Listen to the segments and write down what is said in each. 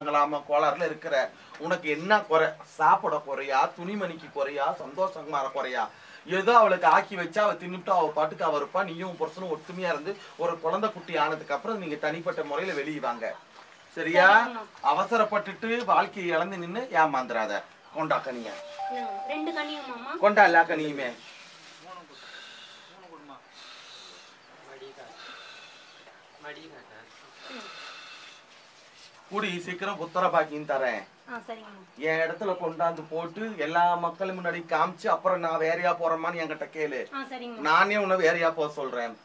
மங்களாம கோளாறுல இருக்கிற உனக்கு என்ன குறை சாப்பிட குறையா துணிமணிக்கு குறையா சந்தோஷமா குறையா ஏதோ அவளுக்கு ஆக்கி வச்சா அவ தின்னுட்டு அவ பாட்டுக்கு அவ இருப்பா நீயும் உன் புருஷனும் ஒத்துமையா இருந்து ஒரு குழந்தை குட்டி ஆனதுக்கு அப்புறம் நீங்க தனிப்பட்ட முறையில வெளியே வாங்க சரியா அவசரப்பட்டுட்டு வாழ்க்கையை இழந்து நின்னு ஏமாந்துறாத கொண்டா கனிய இந்தாங்க, ரெண்டு கனியும் மாமா கொண்டா எல்லா கனியுமே கூடி சீக்கிரம் புத்தர பாக்கின்னு தரேன் ஆ சரிங்க மாமா என் இடத்துல கொண்டாந்து போட்டு எல்லா மக்களும் முன்னாடி காமிச்சு அப்புறம் நான் வேறையா போறேமான்னு என்கிட்ட கேளு ஆ சரிங்க மாமா நானே உன்னை வேறையா போக சொல்றேன்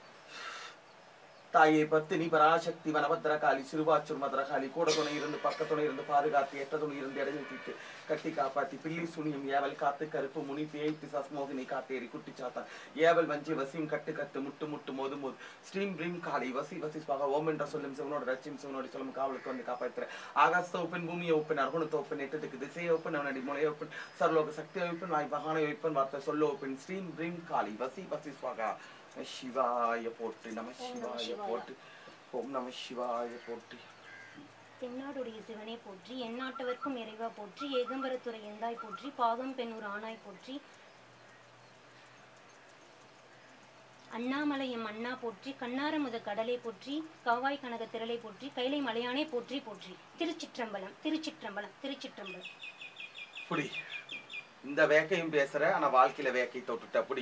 தாயை பத்தினி பராசக்தி வனபத்திர காளி சிறுவாச்சூர் மதுரகாளி கூட துணை இருந்து பக்க துணை இருந்து பாதுகாத்து எட்ட துணை இருந்து இடைநிறுத்திட்டு கட்டி காப்பாத்தி பில்லி சுனியும் ஏவல் காத்து கருப்பு முனி பேய் பிசாஸ் மோகினி காட்டேரி குட்டி சாத்தா ஏவல் வஞ்சி வசியும் கட்டு கட்டு முட்டு முட்டு மோது மோது ஸ்ரீம் பிரீம் காளி வசி வசி ஸ்வாக ஓம் என்ற சொல்லும் சிவனோட ரச்சிம் சிவனோட சொல்லும் காவலுக்கு வந்து காப்பாத்துறேன் ஆகாசத்தை ஒப்பன் பூமியை ஒப்பன் அர்குணத்தை ஒப்பன் எட்டத்துக்கு திசையை ஒப்பன் அவனடி முனையை ஒப்பன் சர்லோக சக்தியை ஒப்பன் வாய் பகானை ஒப்பன் வார்த்தை சொல்ல ஒப்பன் ஸ்ரீம் பிரீம் காளி வசி வசி ஸ்வாகா நம சிவாய போட்டு நம சிவாய போட்டு ஓம் நம சிவாய போட்டு தென்னாடுடைய சிவனே போற்றி எந்நாட்டவர்க்கும் இறைவா போற்றி ஏகம்பரத்துறை எந்தாய் போற்றி பாகம் பெண்ணூர் ஆனாய் போற்றி அண்ணாமலையம் அண்ணா போற்றி கண்ணாரமுத கடலை போற்றி காவாய் கனக திரளை போற்றி கைலை மலையானே போற்றி போற்றி திருச்சிற்றம்பலம் திருச்சிற்றம்பலம் திருச்சிற்றம்பலம் புடி இந்த வேக்கையும் பேசுற ஆனா வாழ்க்கையில வேக்கை தொட்டுட்ட புடி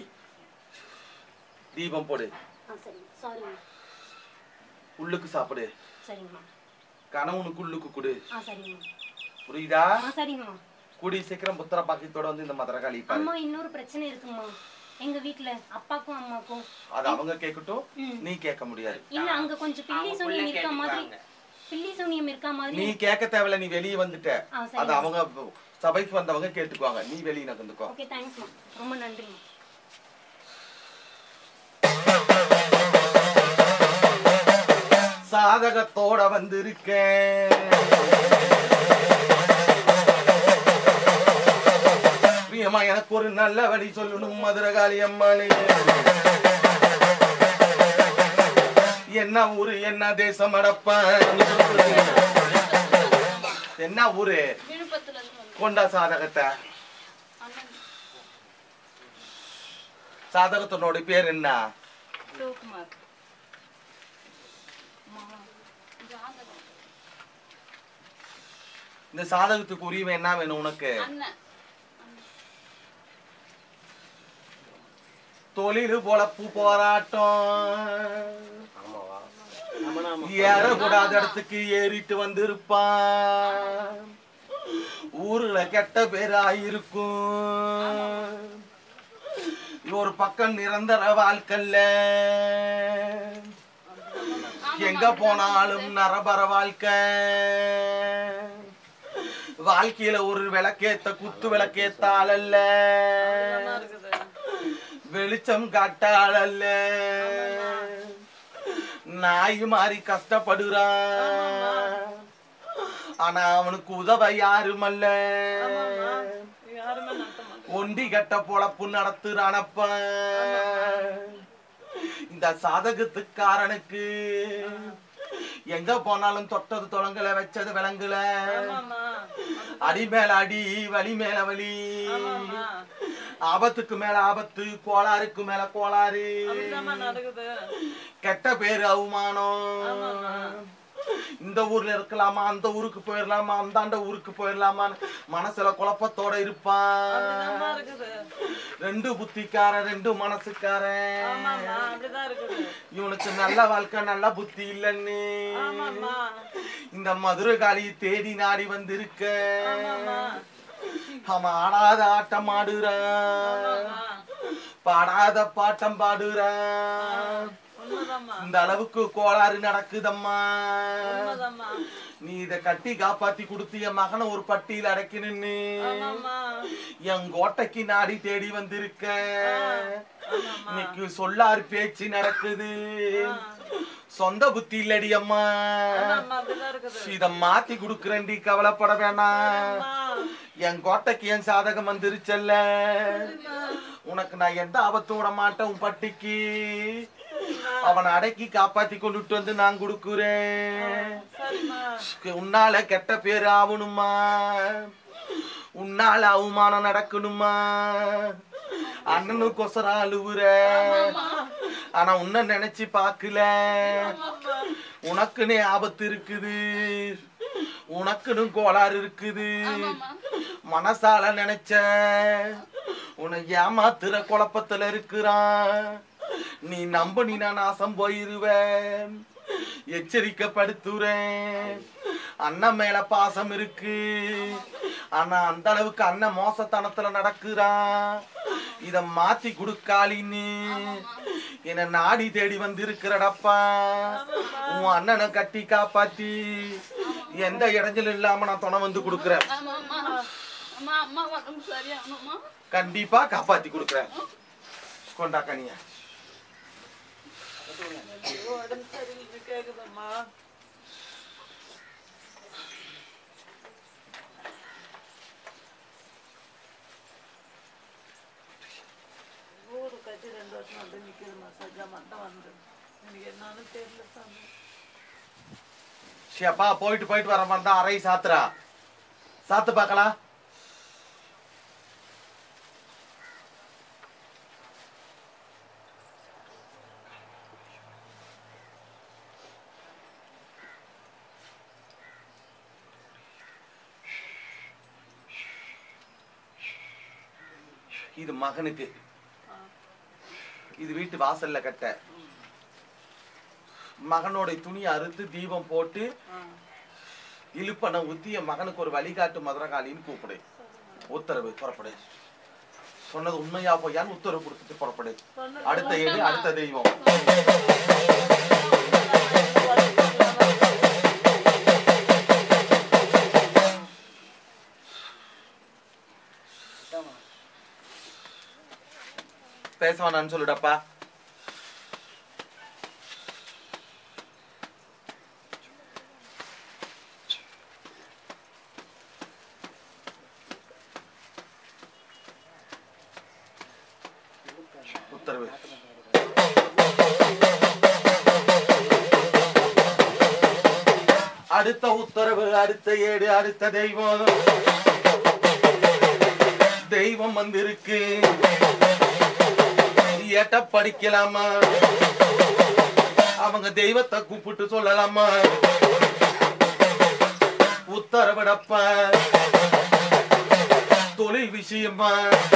தீபம் போடு ஆ சரிங்க சாரிங்க உள்ளுக்கு சாப்பிடு சரிங்கம்மா கணவனுக்கு உள்ளுக்கு கொடு ஆ சரிங்கம்மா புரியுதா ஆ சரிங்கம்மா கூடி சீக்கிரம் புத்திர பாக்கியத்தோட வந்து இந்த மதுரகாளி பாரு அம்மா இன்னொரு பிரச்சனை இருக்கும்மா எங்க வீட்ல அப்பாக்கும் அம்மாக்கும் அது அவங்க கேட்கட்டும் ம். நீ கேட்க முடியாது இல்ல அங்க கொஞ்சம் பில்லி சூனியம் இருக்க மாதிரி பில்லி சூனியம் இருக்க மாதிரி நீ கேட்க தேவையில்ல நீ வெளியே வந்துட்ட ஆ அது சரி அவங்க சபைக்கு வந்தவங்க கேட்டுக்குவாங்க நீ வெளியே நகர்ந்துக்கோ ஓகே தேங்க்ஸ்மா ரொம்ப நன்றிம்மா சாதகத்தோட வந்திருக்கேன் பிரியமா எனக்கு ஒரு நல்ல வழி சொல்லணும் மதுரகாளி அம்மாளே என்ன ஊரு என்ன தேசம் அடப்பேன் என்ன ஊரு கொண்டா சாதகத்தை சாதகத்தினோட பேர் என்ன இந்த சாதகத்துக்கு உரிமை என்ன வேணும் உனக்கு தொழில் பொழப்பு போராட்டம் ஏறக்கூடாத இடத்துக்கு ஏறிட்டு வந்திருப்பான் ஊர்ல கெட்ட பேர் ஆயிருக்கும் ஒரு பக்கம் நிரந்தர வாழ்க்கல்ல எங்க போனாலும் நரபர வாழ்க்கை வாழ்க்கையில ஒரு விளக்கேத்த குத்து விளக்கேத்தாளல்ல வெளிச்சம் காட்டாளல்ல நாய் மாதிரி கஷ்டப்படுறான் ஆனா அவனுக்கு உதவ யாருமல்ல ஒண்டி கட்ட பொழப்பு நடத்துறானப்ப இந்த சாதகத்துக்காரனுக்கு எங்க போனாலும் தொட்டது தொடங்கல வச்சது விளங்குல அடி மேல அடி வலி மேல வலி ஆபத்துக்கு மேல ஆபத்து கோளாறுக்கு மேல கோளாறு கெட்ட பேரு அவமானம் இந்த ஊர்ல இருக்கலாமா அந்த ஊருக்கு போயிடலாமா அந்தாண்ட ஊருக்கு போயிடலாமா மனசுல குழப்பத்தோட இருப்பான் ரெண்டு புத்திக்காரன் ரெண்டு மனசுக்காரன் இவனுக்கு நல்ல வாழ்க்கை நல்ல புத்தி இல்லன்னு இந்த மதுரை காளி தேடி நாடி வந்திருக்க அவன் ஆடாத ஆட்டம் ஆடுறான் பாடாத பாட்டம் பாடுறான் இந்த அளவுக்கு கோளாறு நடக்குதம்மா நீ இத கட்டி காப்பாத்தி கொடுத்து என் மகனை ஒரு பட்டியல் அடைக்கணும்னு என் கோட்டைக்கு நாடி தேடி வந்திருக்க இன்னைக்கு சொல்லாறு பேச்சு நடக்குது சொந்த புத்தி இல்லடி அம்மா இத மாத்தி குடுக்கறேன்டி கவலைப்பட வேணாம் என் கோட்டைக்கு என் சாதகம் வந்துருச்சல்ல உனக்கு நான் எந்த ஆபத்தும் விட மாட்டேன் உன் பட்டிக்கு அவனை அடக்கி காப்பாத்தி கொண்டுட்டு வந்து நான் கொடுக்குறேன் சரிம்மா உன்னால கெட்ட பேர் ஆகணுமா உன்னால அவமானம் நடக்கணுமா அண்ணனுக்கு கொசரா அழுவுற ஆனா உன்னை நினைச்சு பாக்கல உனக்குன்னு ஆபத்து இருக்குது உனக்குன்னு கோளாறு இருக்குது மனசால நினைச்ச உன்னை ஏமாத்துற குழப்பத்துல இருக்கிறான் நீ நம்ப நீ நான் நாசம் போயிருவேன் எச்சரிக்கைப்படுத்துறேன் அண்ணன் மேல பாசம் இருக்கு ஆனா அந்த அளவுக்கு அண்ணன் மோசத்தனத்துல நடக்குறான் இத மாத்தி கொடுக்காளின்னு என்ன நாடி தேடி வந்து இருக்கிறடப்பா உன் அண்ணனை கட்டி காப்பாத்தி எந்த இடைஞ்சலும் இல்லாம நான் துணை வந்து கொடுக்குறேன் ஆமாம்மா அம்மா அம்மா உடம்பு சரியாகணும்மா கண்டிப்பா காப்பாத்தி கொடுக்குறேன் கொண்டா கனியா உடம்பு சரியில்லை கேக்குதம்மா ஊரு கட்டி ரெண்டு வருஷம் வந்து நிக்குதுமா சஜா மட்டும் வந்து எனக்கு என்னன்னு தெரியல சாமி ஷேப்பா போயிட்டு போயிட்டு வர மாதிரி தான் அறை சாத்துறா சாத்து பார்க்கலாம் இது மகனுக்கு இது வீட்டு வாசல்ல கட்ட மகனோட துணியை அறுத்து தீபம் போட்டு இழுப்பன ஊத்தி என் மகனுக்கு ஒரு வழிகாட்டு மதுரகாளின்னு கூப்பிடு உத்தரவு புறப்படு சொன்னது உண்மையா பொய்யான்னு உத்தரவு கொடுத்துட்டு புறப்படு அடுத்த ஏடு அடுத்த தெய்வம் பேச வேணாம்னு சொல்லுடப்பா உத்தரவு அடுத்த உத்தரவு அடுத்த ஏடு அடுத்த தெய்வம் தெய்வம் வந்திருக்கு ஏட்ட படிக்கலாமா அவங்க தெய்வத்தை கூப்பிட்டு சொல்லலாமா உத்தரவிடப்ப தொழில் விஷயமா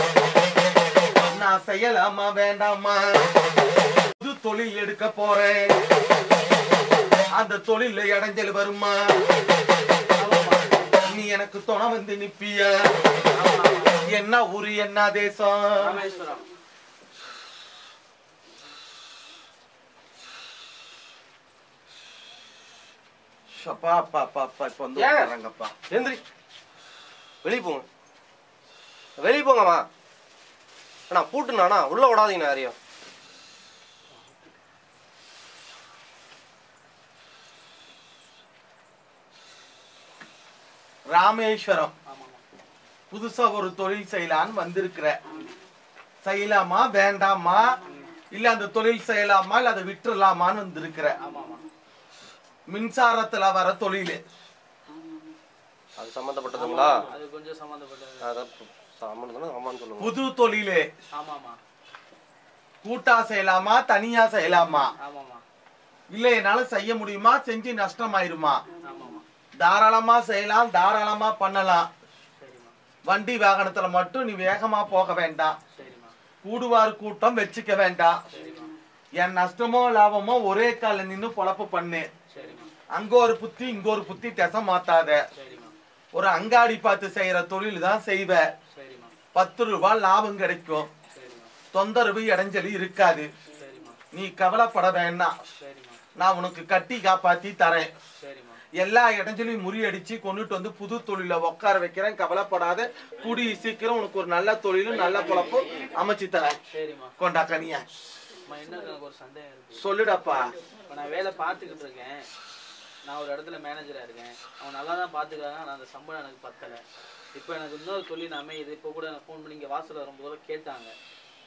நான் செய்யலாமா வேண்டாமா புது தொழில் எடுக்க போறேன் அந்த தொழில இடைஞ்சல் வருமா நீ எனக்கு துணை வந்து நிப்பிய என்ன ஊரு என்ன தேசம் ராமேஸ்வரம் அப்பா அப்பா அப்பா அப்பா இப்ப வந்து ஏன்? உட்கார்றாங்கப்பா எந்திரி வெளியே போங்க வெளியே போங்கம்மா அண்ணா பூட்டுண்ணா உள்ள விடாதீங்கண்ணா யாரையும் ராமேஸ்வரம் புதுசா ஒரு தொழில் செய்யலான்னு வந்திருக்கிற செய்யலாமா வேண்டாமா இல்ல அந்த தொழில் செய்யலாமா இல்ல அதை விட்டுறலாமான்னு வந்திருக்கிற மின்சாரத்துல வர தொழில் அது சம்மந்தப்பட்டதுங்களா அது கொஞ்சம் சம்மந்தப்பட்டது அதான் சம்மந்தம் ஆமான்னு சொல்லுங்க புது தொழில் ஆமாமா கூட்டா செய்யலாமா தனியா செய்யலாமா ஆமாமா இல்ல என்னால செய்ய முடியுமா செஞ்சு நஷ்டமாயிருமா ஆமாமா தாராளமா செய்யலாம் தாராளமா பண்ணலாம் சரிம்மா வண்டி வாகனத்துல மட்டும் நீ வேகமா போக வேண்டாம் சரிம்மா கூடுவார் கூட்டம் வச்சுக்க வேண்டாம் சரிம்மா என் நஷ்டமோ லாபமோ ஒரே கால நின்னு பொழப்பு பண்ணு சரிம்மா அங்க ஒரு புத்தி இங்க ஒரு புத்தி திசை மாத்தாத சரிம்மா ஒரு அங்காடி பார்த்து செய்யற தொழில் தான் செய்வ சரிம்மா பத்து ரூபாய் லாபம் கிடைக்கும் சரிம்மா தொந்தரவு இடைஞ்சலி இருக்காது சரிம்மா நீ கவலைப்பட வேண்டாம் சரிம்மா நான் உனக்கு கட்டி காப்பாத்தி தரேன் சரிம்மா எல்லா இடைஞ்சலையும் முறியடிச்சு கொண்டுட்டு வந்து புது தொழில உட்கார வைக்கிறேன் கவலைப்படாத கூடி சீக்கிரம் உனக்கு ஒரு நல்ல தொழிலும் நல்ல பொழப்பும் அமைச்சு தரேன் சரிம்மா கொண்டா கனியா அம்மா என்ன எனக்கு ஒரு சந்தேகம் இருக்கு சொல்லுடாப்பா இப்போ நான் வேலை பார்த்துக்கிட்டு இருக்கேன் நான் ஒரு இடத்துல மேனேஜராக இருக்கேன் அவன் நல்லா தான் பார்த்துக்கிறாங்க ஆனால் அந்த சம்பளம் எனக்கு பத்தலை இப்போ எனக்கு இன்னொரு தொழில் அமையுது இப்போ கூட ஃபோன் பண்ணி இங்கே வாசல் வரும்போது கேட்டாங்க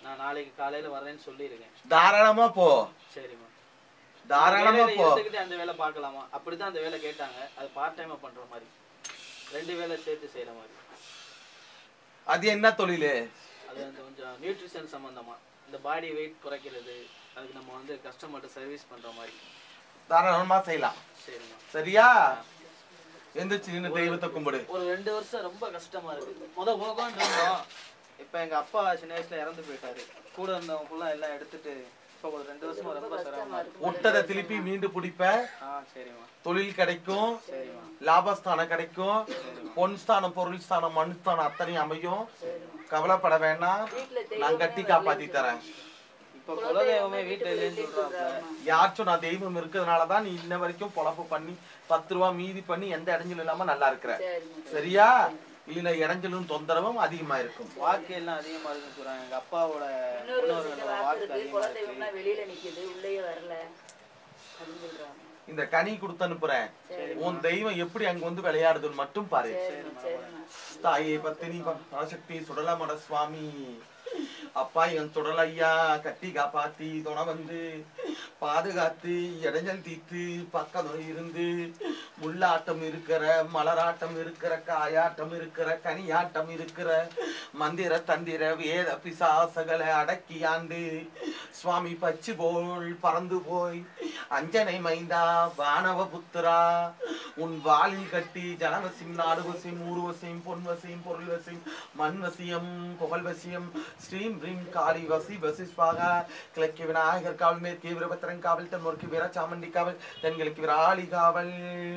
நான் நாளைக்கு காலையில வரேன்னு சொல்லியிருக்கேன் தாராளமா போ சரிம்மா தாராளமா வேலையில போ இருந்துக்கிட்டு அந்த வேலை பார்க்கலாமா அப்படிதான் அந்த வேலை கேட்டாங்க அது பார்ட் டைமா பண்ற மாதிரி ரெண்டு வேலை சேர்த்து செய்யற மாதிரி அது என்ன தொழிலு அது வந்து கொஞ்சம் நியூட்ரிஷன் சம்பந்தமா இந்த பாடி வெயிட் குறைக்கிறது அதுக்கு நம்ம வந்து கஸ்டமர்கிட்ட சர்வீஸ் பண்ற மாதிரி தாராளமா செய்யலாம் சரிம்மா சரியா எந்திரிச்சு நின்னு தெய்வத்தை கும்பிடு ஒரு ரெண்டு வருஷம் ரொம்ப கஷ்டமா இருக்கு முத போகோன்னு இருந்தோம் இப்ப எங்க அப்பா சின்ன வயசுல இறந்து போயிட்டாரு கூட இருந்தவங்க ஃபுல்லா எல்லாம் எடுத்துட்டு இப்ப ஒரு ரெண்டு வருஷமா ரொம்ப சிரமமா இருக்கு விட்டதை திருப்பி மீண்டு பிடிப்ப ஆ சரிம்மா தொழில் கிடைக்கும் சரிம்மா லாபஸ்தானம் கிடைக்கும் பொன் ஸ்தானம் பொருள் ஸ்தானம் மண் ஸ்தானம் அத்தனையும் அமையும் கவலைப்பட வேண்டாம் நான் கட்டி காப்பாத்தி தரேன் இப்ப குலதெய்வமே வீட்டுல இல்லைன்னு சொல்றாங்க யாச்சும் நான் தெய்வம் இருக்கிறதுனாலதான் நீ இன்ன வரைக்கும் பொழப்பு பண்ணி பத்து ரூபா மீதி பண்ணி எந்த இடைஞ்சலும் இல்லாம நல்லா இருக்கிற சரியா இல்ல இடைஞ்சலும் தொந்தரவும் அதிகமா இருக்கும் வாக்கு எல்லாம் அதிகமா இருக்குன்னு சொல்றாங்க எங்க அப்பாவோட முன்னோர்களோட வாக்கு அதிகமா இருக்கு குலதெய்வம்லாம் வெளியில நிக்குது உள்ளேயே வரல அப்படின்னு சொல்றாங்க இந்த கனி கொடுத்து அனுப்புறேன் உன் தெய்வம் எப்படி அங்க வந்து விளையாடுதுன்னு மட்டும் பாரு சரிண்ணா தாயே பத்தினி பராசக்தி சுடலமட சுவாமி அப்பா என் சுடலையா கட்டி காப்பாத்தி துணை வந்து பாதுகாத்து இடைஞ்சல் தீத்து பக்கம் இருந்து முள்ளாட்டம் இருக்கிற மலராட்டம் இருக்கிற காயாட்டம் இருக்கிற கனியாட்டம் இருக்கிற மந்திர தந்திர வேத பிசாசகளை அடக்கியாண்டு சுவாமி பச்சு போல் பறந்து போய் அஞ்சனை மைந்தா வானவ புத்திரா உன் வாளில் கட்டி ஜனவசியம் நாடுவசியம் ஊர்வசியம் பொன்வசியம் பொருள்வசியம் மண்வசியம் புகழ்வசியம் ஸ்ரீம் ரீம் காளி வசி வசி ஸ்வாகா கிழக்கு விநாயகர் காவல் மேற்கு வீரபத்திரன் காவல் தென்மொருக்கு வீர சாமண்டி காவல் தென்கிழக்கு விராளி காவல்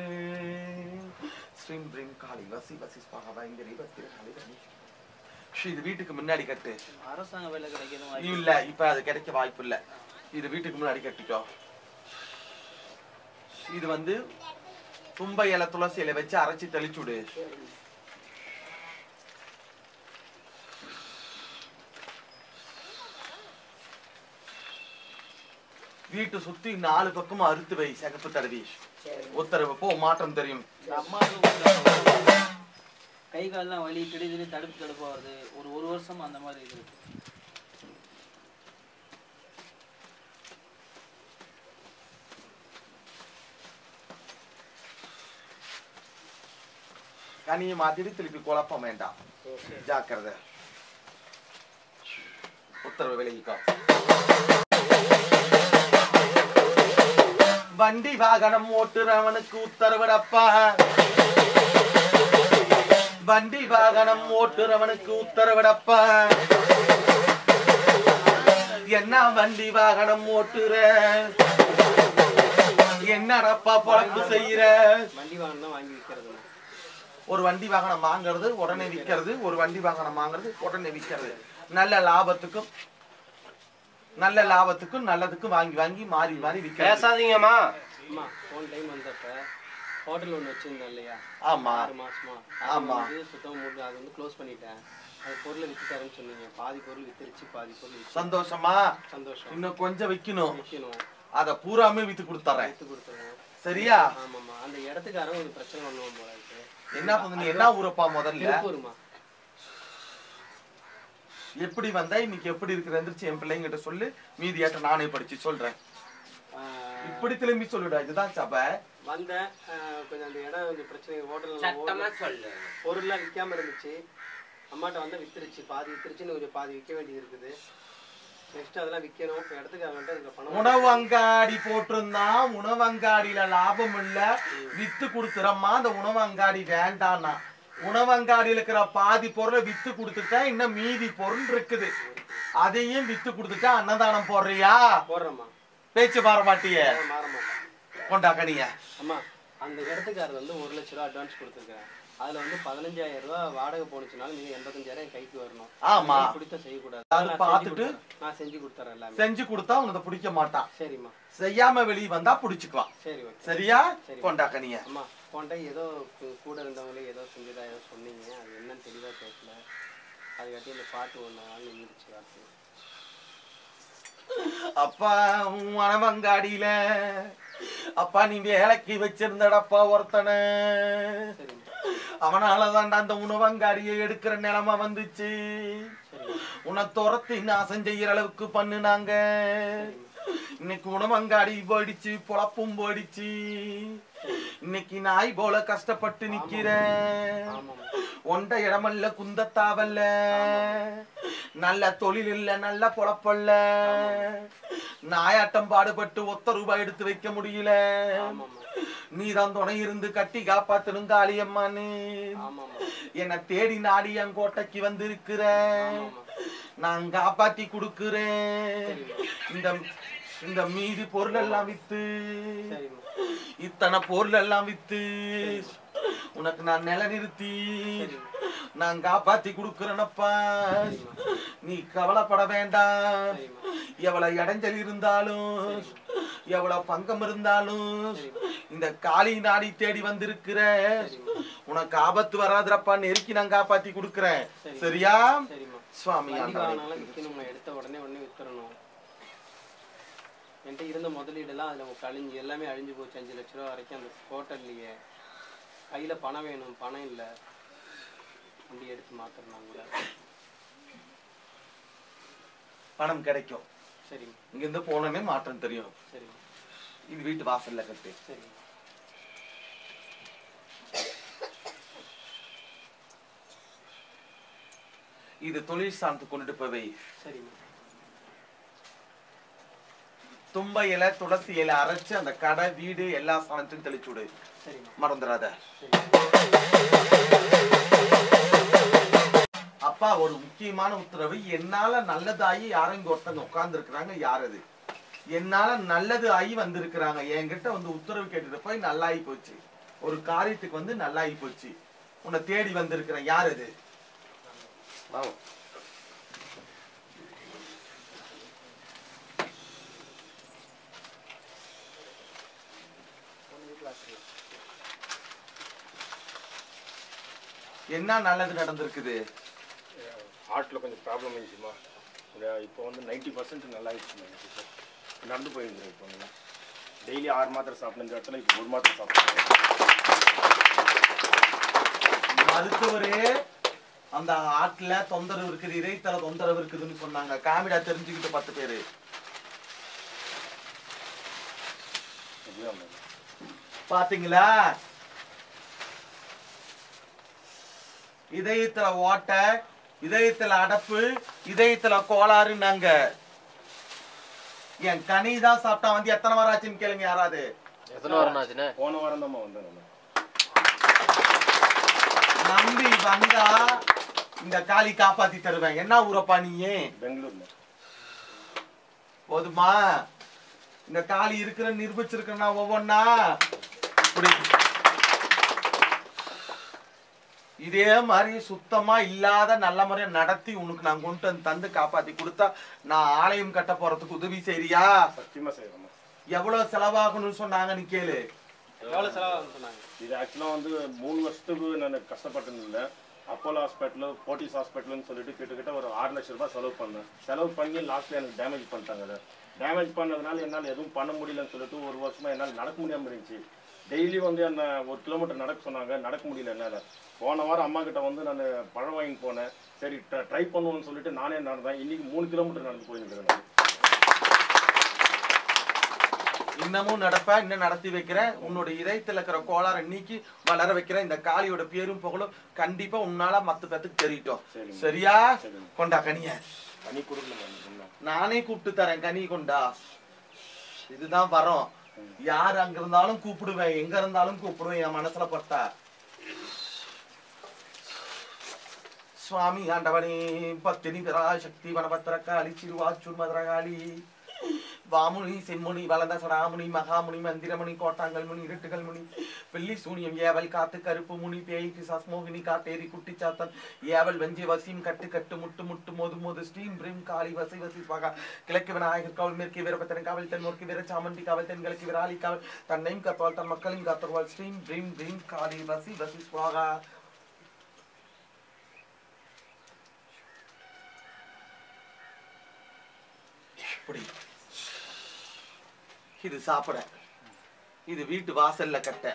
ஸ்ரீம் ரீம் காளி வசி வசி ஸ்வாகா பயங்கரி பத்திர காளி கணேஷ். ஸ்ரீ, இது வீட்டுக்கு முன்னாடி கட்டு அரசாங்க வேலை கிடைக்கிறது வாய்ப்பு இல்ல இப்ப அது கிடைக்க வாய்ப்பு இல்ல இது வீட்டுக்கு முன்னாடி கட்டிக்கோ இது வந்து தும்பை இலை துளசி இலை வச்சு அரைச்சி தெளிச்சு விடு வீட்டு சுத்தி நாலு பக்கமும் அறுத்து வை சிகப்பு தடவி உத்தரவு போ மாற்றம் தெரியும் இந்த அம்மாவுக்கு கொஞ்சம் கை கால்லாம் வலி திடீர்னு தடுப்பு தடுப்பா வருது ஒரு ஒரு வருஷமா அந்த மாதிரி இருக்கு கனியை மாத்திட்டு திருப்பி குழப்பம் வேண்டாம் ஜாக்கிரதை உத்தரவு விலகிக்கோ வண்டி வாகனம் ஓட்டுறவனுக்கு உத்தரவிடப்பா வண்டி வாகனம் ஓட்டுறவனுக்கு உத்தரவிடப்பா என்ன வண்டி வாகனம் ஓட்டுற என்னடப்பா பொழப்பு செய்யற வண்டி வாங்கினா வாங்கி விற்கிறது ஒரு வண்டி வாகனம் வாங்குறது உடனே விற்கிறது ஒரு வண்டி வாகனம் வாங்குறது உடனே விற்கிறது நல்ல லாபத்துக்கும் நல்ல லாபத்துக்கும் நல்லதுக்கும் வாங்கி வாங்கி மாறி மாறி விற்கிறது பேசாதீங்கம்மா அம்மா போன டைம் வந்தப்ப ஹோட்டல் ஒன்று வச்சிருந்தேன் இல்லையா ஆமா ஆறு மாசமா ஆமா. அது வந்து சுத்தம் மூடு அது வந்து க்ளோஸ் பண்ணிட்டேன் அது பொருளை வித்துட்டாருன்னு சொன்னீங்க பாதி பொருள் வித்துருச்சு பாதி பொருள் வித்து சந்தோஷமா சந்தோஷம் இன்னும் கொஞ்சம் விக்கணும் விற்கணும் அத பூராமே வித்து கொடுத்துறேன் வித்து கொடுத்துருவோம் சரியா ஆமாம்மா அந்த இடத்துக்காரன் ஒரு பிரச்சனை பண்ணுவோம் போல இருக்கு என்ன பண்ணு நீ என்ன ஊரப்பா முதல்ல திருப்பூர்மா எப்படி வந்தா இன்னைக்கு எப்படி இருக்கிற எந்திரிச்சு என் பிள்ளைங்கிட்ட சொல்லு மீதியாட்ட நானே படிச்சு சொல்றேன் ஆஹ், இப்படி திரும்பி சொல்லுடா இதுதான் சபை வந்தேன் ஆஹ், கொஞ்சம் அந்த இடம் கொஞ்சம் பிரச்சனை ஹோட்டல் சொல்லு பொருள்லாம் விற்காம இருந்துச்சு அம்மாட்ட வந்து வித்துருச்சு பாதி வித்துருச்சுன்னு கொஞ்சம் பாதி விற்க வேண்டியது இருக்குது நெக்ஸ்ட் அதெல்லாம் விற்கணும் இப்போ இடத்துக்கு அவன்கிட்ட இருக்க பணம் உணவு அங்காடி போட்டிருந்தான் உணவு அங்காடியில லாபம் இல்ல வித்து கொடுத்துறம்மா அந்த உணவு அங்காடி வேண்டான்னா உணவு அங்காடியில இருக்கிற பாதி பொருளை வித்து கொடுத்துட்டா இன்னும் மீதி பொருள் இருக்குது அதையும் வித்து கொடுத்துட்டா அன்னதானம் போடுறியா போடுறேம்மா பேச்சு மாற மாட்டிய நான் மாற மாட்டேன் கொண்டா கனிய அம்மா அந்த இடத்துக்காரர் வந்து ஒரு லட்ச ரூபா அட்வான்ஸ் கொடுத்துருக்கேன் அதுல வந்து பதினஞ்சாயிரம் ரூபாய் வாடகை போனுச்சுனாலும் நீங்க எண்பத்தஞ்சாயிரம் என் கைக்கு வரணும் ஆமா. பிடித்த செய்யக்கூடாது அது நான் பார்த்துட்டு? செஞ்சு கொடுத்தறேன். நான் செஞ்சு கொடுத்துறேன் எல்லாமே செஞ்சு கொடுத்தா உனக்கு பிடிக்க மாட்டான் சரிம்மா செய்யாம வெளியே வந்தா புடிச்சுக்குவான் சரி ஓகே சரியா சரி. கொண்டா கனிய அம்மா போன time ஏதோ கு- கூட இருந்தவங்களே ஏதோ செஞ்சதா ஏதோ சொன்னீங்க அது என்னன்னு தெளிவா கேட்கல அதுக்காட்டி இந்த பாட்டு ஒன்று நாள் நின்றுச்சு வார்த்தை அப்பா உன் மனவங்காடியில அப்பா நீ வேலைக்கு வச்சிருந்தடப்பா ஒருத்தனை சரிம்மா அவனாலதான்டா அந்த உணவங்காடியை எடுக்கிற நிலைமை வந்துச்சு சரி உன்னை துரத்தி நாசம் செய்யற அளவுக்கு பண்ணுனாங்க இன்னைக்கு உணவங்காடி போயிடுச்சு பொழப்பும் போயிடுச்சு இன்னைக்கு நாய் போல கஷ்டப்பட்டு நிக்கிறேன் ஆமாம் ஒண்ட இடமல்ல குந்தத்தாவல்ல நல்ல தொழில் இல்ல நல்ல பொழப்பல்ல நாயாட்டம் பாடுபட்டு ஒத்த ரூபாய் எடுத்து வைக்க முடியல ஆமாம் நீதான் துணை இருந்து கட்டி காப்பாத்தணும் காளியம்மான்னு ஆமாம் என்னை தேடி நாடி என் கோட்டைக்கு வந்திருக்கிற நான் காப்பாத்தி கொடுக்கிறேன் இந்த இந்த மீதி பொருள் எல்லாம் வித்து சரிம்மா இத்தனை பொருள் எல்லாம் வித்து உனக்கு நான் நில நிறுத்தி நான் காப்பாத்தி கொடுக்கிறேனப்பா நீ கவலைப்பட வேண்டாம் எவ்வளவு இடைஞ்சல் இருந்தாலும் எவ்வளவு பங்கம் இருந்தாலும் இந்த காளி நாடி தேடி வந்திருக்கிற உனக்கு ஆபத்து வராதுறப்பா நெருக்கி நான் காப்பாத்தி கொடுக்கிறேன் சரியா சரிம்மா சுவாமி வண்டி ஆண்டவரே. வாங்கினாலும் விற்கணும் நான் எடுத்த உடனே உடனே வித்துறணும் என்கிட்ட இருந்த முதலீடெல்லாம் அதில் கழிஞ்சு எல்லாமே அழிஞ்சு போச்சு அஞ்சு லட்ச ரூபா வரைக்கும் அந்த ஹோட்டல்லையே கையில் பணம் வேணும் பணம் இல்லை வண்டி எடுத்து மாத்திரணும் கூட பணம் கிடைக்கும் சரிம்மா இங்க இருந்து போனோமே மாற்றம் தெரியும் சரிம்மா இது வீட்டு வாசல்ல கட்டு சரிம்மா இது தொழில் சார்ந்து கொண்டுட்டு போவை சரிம்மா தும்ப இலை துளசி இலை அரைச்சு அந்த கடை வீடு எல்லா சாணத்தையும் தெளிச்சு விடு சரிம்மா மறந்துடாத அப்பா ஒரு முக்கியமான உத்தரவு என்னால நல்லதாகி யாரும் இங்க ஒருத்தங்க உட்கார்ந்து இருக்கிறாங்க யார் அது என்னால நல்லது ஆகி வந்திருக்கிறாங்க என்கிட்ட வந்து உத்தரவு கேட்டுட்டு போய் நல்லாகி போச்சு ஒரு காரியத்துக்கு வந்து நல்லாகி போச்சு உன்னை தேடி வந்திருக்கிறேன் யார் அது வாங்க என்ன நல்லது நடந்திருக்குது ஹார்ட்டில் கொஞ்சம் ப்ராப்ளம் இருந்துச்சுமா இந்த இப்போ வந்து நைன்ட்டி பர்சன்ட் நல்லா ஆயிடுச்சுமா எனக்கு இப்போ நடந்து போயிருந்தேன் இப்போ வந்து டெய்லி ஆறு மாத்திரை சாப்பிட்ட இடத்துல இப்போ ஒரு மாத்திரை சாப்பிட்றேன் மருத்துவரே அந்த ஆட்டுல தொந்தரவு இருக்குது இறைத்தல தொந்தரவு இருக்குதுன்னு சொன்னாங்க காமிடா தெரிஞ்சுக்கிட்டு பத்து பேரு இதுதான் மேம் பாத்தீங்களா இதயத்துல ஓட்டை இதயத்துல அடப்பு இதயத்துல கோளாறுன்னாங்க என் கனி தான் சாப்பிட்டா வந்து எத்தனை வாரம் ஆச்சுன்னு கேளுங்க யாராவது எத்தனை வாரம் ஆச்சுண்ணே போன வாரம் தான் வந்தேன் நம்ம நம்பி வந்தா இந்த காளி காப்பாத்தி தருவேன் என்ன ஊரப்பா நீயே பெங்களூர்ல போதுமா இந்த காளி இருக்கிற நிரூபிச்சிருக்கா ஒவ்வொன்னா இப்படி இதே மாதிரி சுத்தமா இல்லாத நல்ல முறையா நடத்தி உனக்கு நான் கொண்டு வந்து தந்து காப்பாத்தி கொடுத்தா நான் ஆலயம் கட்ட போறதுக்கு உதவி செய்றியா சத்தியமா செய்யறோமா எவ்வளவு செலவாகணும்னு சொன்னாங்க நீ கேளு எவ்வளோ செலவாகும்னு சொன்னாங்க இது ஆக்சுவலாக வந்து மூணு வருஷத்துக்கு நான் கஷ்டப்பட்டு இருந்தேன் அப்போலோ ஹாஸ்பிட்டல் போர்ட்டிஸ் ஹாஸ்பிட்டல்னு சொல்லிட்டு கிட்டத்தட்ட ஒரு ஆறு லட்ச ரூபாய் செலவு பண்ணேன் செலவு பண்ணி லாஸ்ட்ல எனக்கு டேமேஜ் பண்ணிட்டாங்க அதை டேமேஜ் பண்ணதுனால என்னால் எதுவும் பண்ண முடியலன்னு சொல்லிட்டு ஒரு வருஷமா என்னால் நடக்க முடியாம இருந்துச்சு டெய்லி வந்து என்ன ஒரு கிலோமீட்டர் நடக்க சொன்னாங்க நடக்க முடியல என்னால் போன வாரம் அம்மா கிட்ட வந்து நான் பழம் வாங்கி போனேன் சரி ட்ரை பண்ணுவோம்னு சொல்லிட்டு நானே நடந்தேன் இன்னைக்கு மூணு கிலோமீட்டர் நடந்து போயிருக்கிறேன் நான். இன்னமும் நடப்ப இன்னும் நடத்தி வைக்கிறேன் உன்னோட இதயத்துல இருக்கிற கோளாறை நீக்கி வளர வைக்கிறேன் இந்த காளியோட பேரும் புகழும் கண்டிப்பா உன்னால மத்த பேத்துக்கு தெரியட்டும் சரிங்க. சரியா சரிங்க. கொண்டா கனிய தண்ணி கொடுக்கல மேம் இன்னும் நானே கூப்பிட்டு தரேன் கனி கொண்டா இதுதான் வரோம் யார் அங்க இருந்தாலும் கூப்பிடுவேன் எங்க இருந்தாலும் கூப்பிடுவேன் என் மனசுல பட்டா சுவாமி ஆண்டவனே பத்தினி பராசக்தி வனபத்திரக்காளி சிறுவாச்சூர் மதுரகாளி வாமுனி செம்முனி வளர்ந்த சடாமுனி மகாமுனி மந்திரமுனி கோட்டாங்கல் முனி இருட்டுகள் முனி வெள்ளி சூனியம் ஏவல் காத்து கருப்பு முனி பேய் பிசாஸ் மோகினி காட்டேரி குட்டிச்சாத்தன் ஏவல் வெஞ்சி வசியம் கட்டு கட்டு முட்டு முட்டு மோது மோது ஸ்ரீம் பிரீம் காளி வசி வசி ஸ்வாகா கிழக்கு விநாயகர் காவல் மேற்கு வீரபத்திரன் காவல் தென் மேற்கு வீர சாமண்டி காவல் தென் கிழக்கு விராலி காவல் தன்னையும் காத்துவாள் தன் மக்களையும் காத்துவாள் ஸ்ரீம் பிரீம் பிரீம் காளி வசி வசி ஸ்வாகா இப்படி இது சாப்பிட இது வீட்டு வாசல்ல கட்ட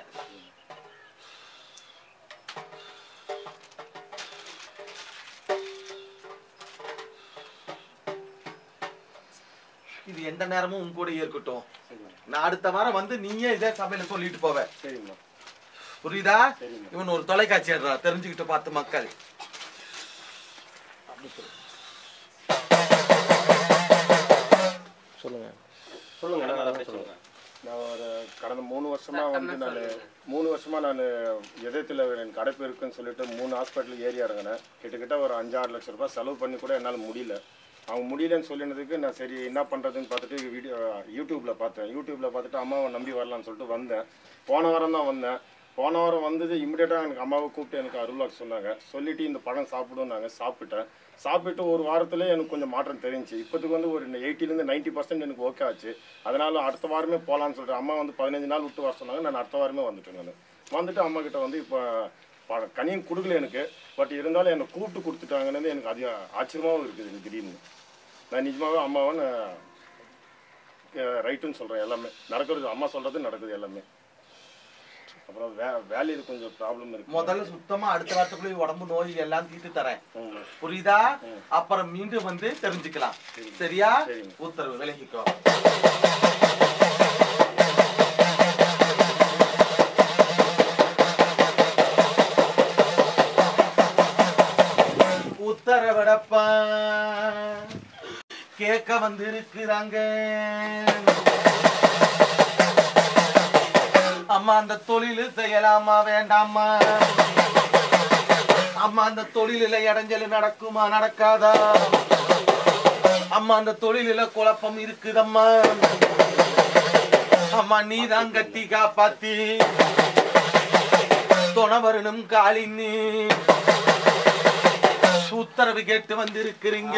இது எந்த நேரமும் உன் கூடயே இருக்கட்டும் சரிம்மா நான் அடுத்த வாரம் வந்து நீயே இதே சபையில சொல்லிட்டு போவ சரிம்மா புரியுதா சரிம்மா இவன் ஒரு தொலைக்காட்சி எடுறா தெரிஞ்சுக்கிட்டு பார்த்து மக்கள் சொல்லுங்க சொல்லுங்க நான் சொல்லுங்க நான் ஒரு கடந்த மூணு வருஷமா வந்து நான் மூணு வருஷமா நான் எதயத்தில் எனக்கு அடைப்பு இருக்குன்னு சொல்லிட்டு மூணு ஹாஸ்பிட்டல் ஏறி இறங்கினேன் கிட்டத்தட்ட ஒரு அஞ்சாறு லட்ச ரூபாய் செலவு பண்ணி கூட என்னால் முடியல அவங்க முடியலன்னு சொல்லினதுக்கு நான் சரி என்ன பண்ணுறதுன்னு பார்த்துட்டு வீடியோ யூடியூப்பில் பார்த்தேன் யூடியூப்பில் பார்த்துட்டு அம்மாவை நம்பி வரலாம்னு சொல்லிட்டு வந்தேன் போன வாரம் தான் வந்தேன் போன வாரம் வந்தது இமிடியேட்டாக எனக்கு அம்மாவை கூப்பிட்டு எனக்கு அருள்வாக்கு சொன்னாங்க சொல்லிட்டு இந்த பழம் சாப்பிடுன்னாங்க சாப்பிட்டேன் சாப்பிட்டு ஒரு வாரத்துல எனக்கு கொஞ்சம் மாற்றம் தெரிஞ்சுச்சு இப்போதுக்கு வந்து ஒரு எயிட்டிலேருந்து நைன்ட்டி பர்சன்ட் எனக்கு ஓகே ஆச்சு அதனால அடுத்த வாரமே போகலான்னு சொல்லிட்டு அம்மா வந்து பதினஞ்சு நாள் விட்டு வர சொன்னாங்க நான் அடுத்த வாரமே வந்துட்டேன் நான் வந்துட்டு அம்மா கிட்ட வந்து இப்போ ப- கனியும் கொடுக்கல எனக்கு பட் இருந்தாலும் என்னை கூப்பிட்டு கொடுத்துட்டாங்கன்னு எனக்கு அதிக ஆச்சரியமாகவும் இருக்குது எனக்கு திடீர்னு நான் நிஜமாவே அம்மாவை நான் ரைட்டுன்னு சொல்கிறேன் எல்லாமே நடக்கிறது அம்மா சொல்கிறது நடக்குது எல்லாமே அப்புறம் வே வேலையில் கொஞ்சம் ப்ராப்ளம் இருக்கு முதல்ல சுத்தமா அடுத்த வாரத்துக்குள்ள உடம்பு நோய் எல்லாம் தீர்த்து தரேன் ம். புரியுதா அப்புறம் மீண்டும் வந்து தெரிஞ்சுக்கலாம் சரியா சரிங்க. உத்தரவு விலகிக்கோ உத்தரவிடப்பா கேட்க வந்து இருக்கிறாங்க அம்மா அந்த தொழில் செய்யலாமா வேண்டாமா அம்மா அந்த தொழிலில இடைஞ்சல் நடக்குமா நடக்காதா அம்மா அந்த தொழிலில குழப்பம் இருக்குதம்மா அம்மா நீதான் கட்டி காப்பாத்தி துணவரனும் காலின்னு உத்தரவு கேட்டு வந்திருக்கிறீங்க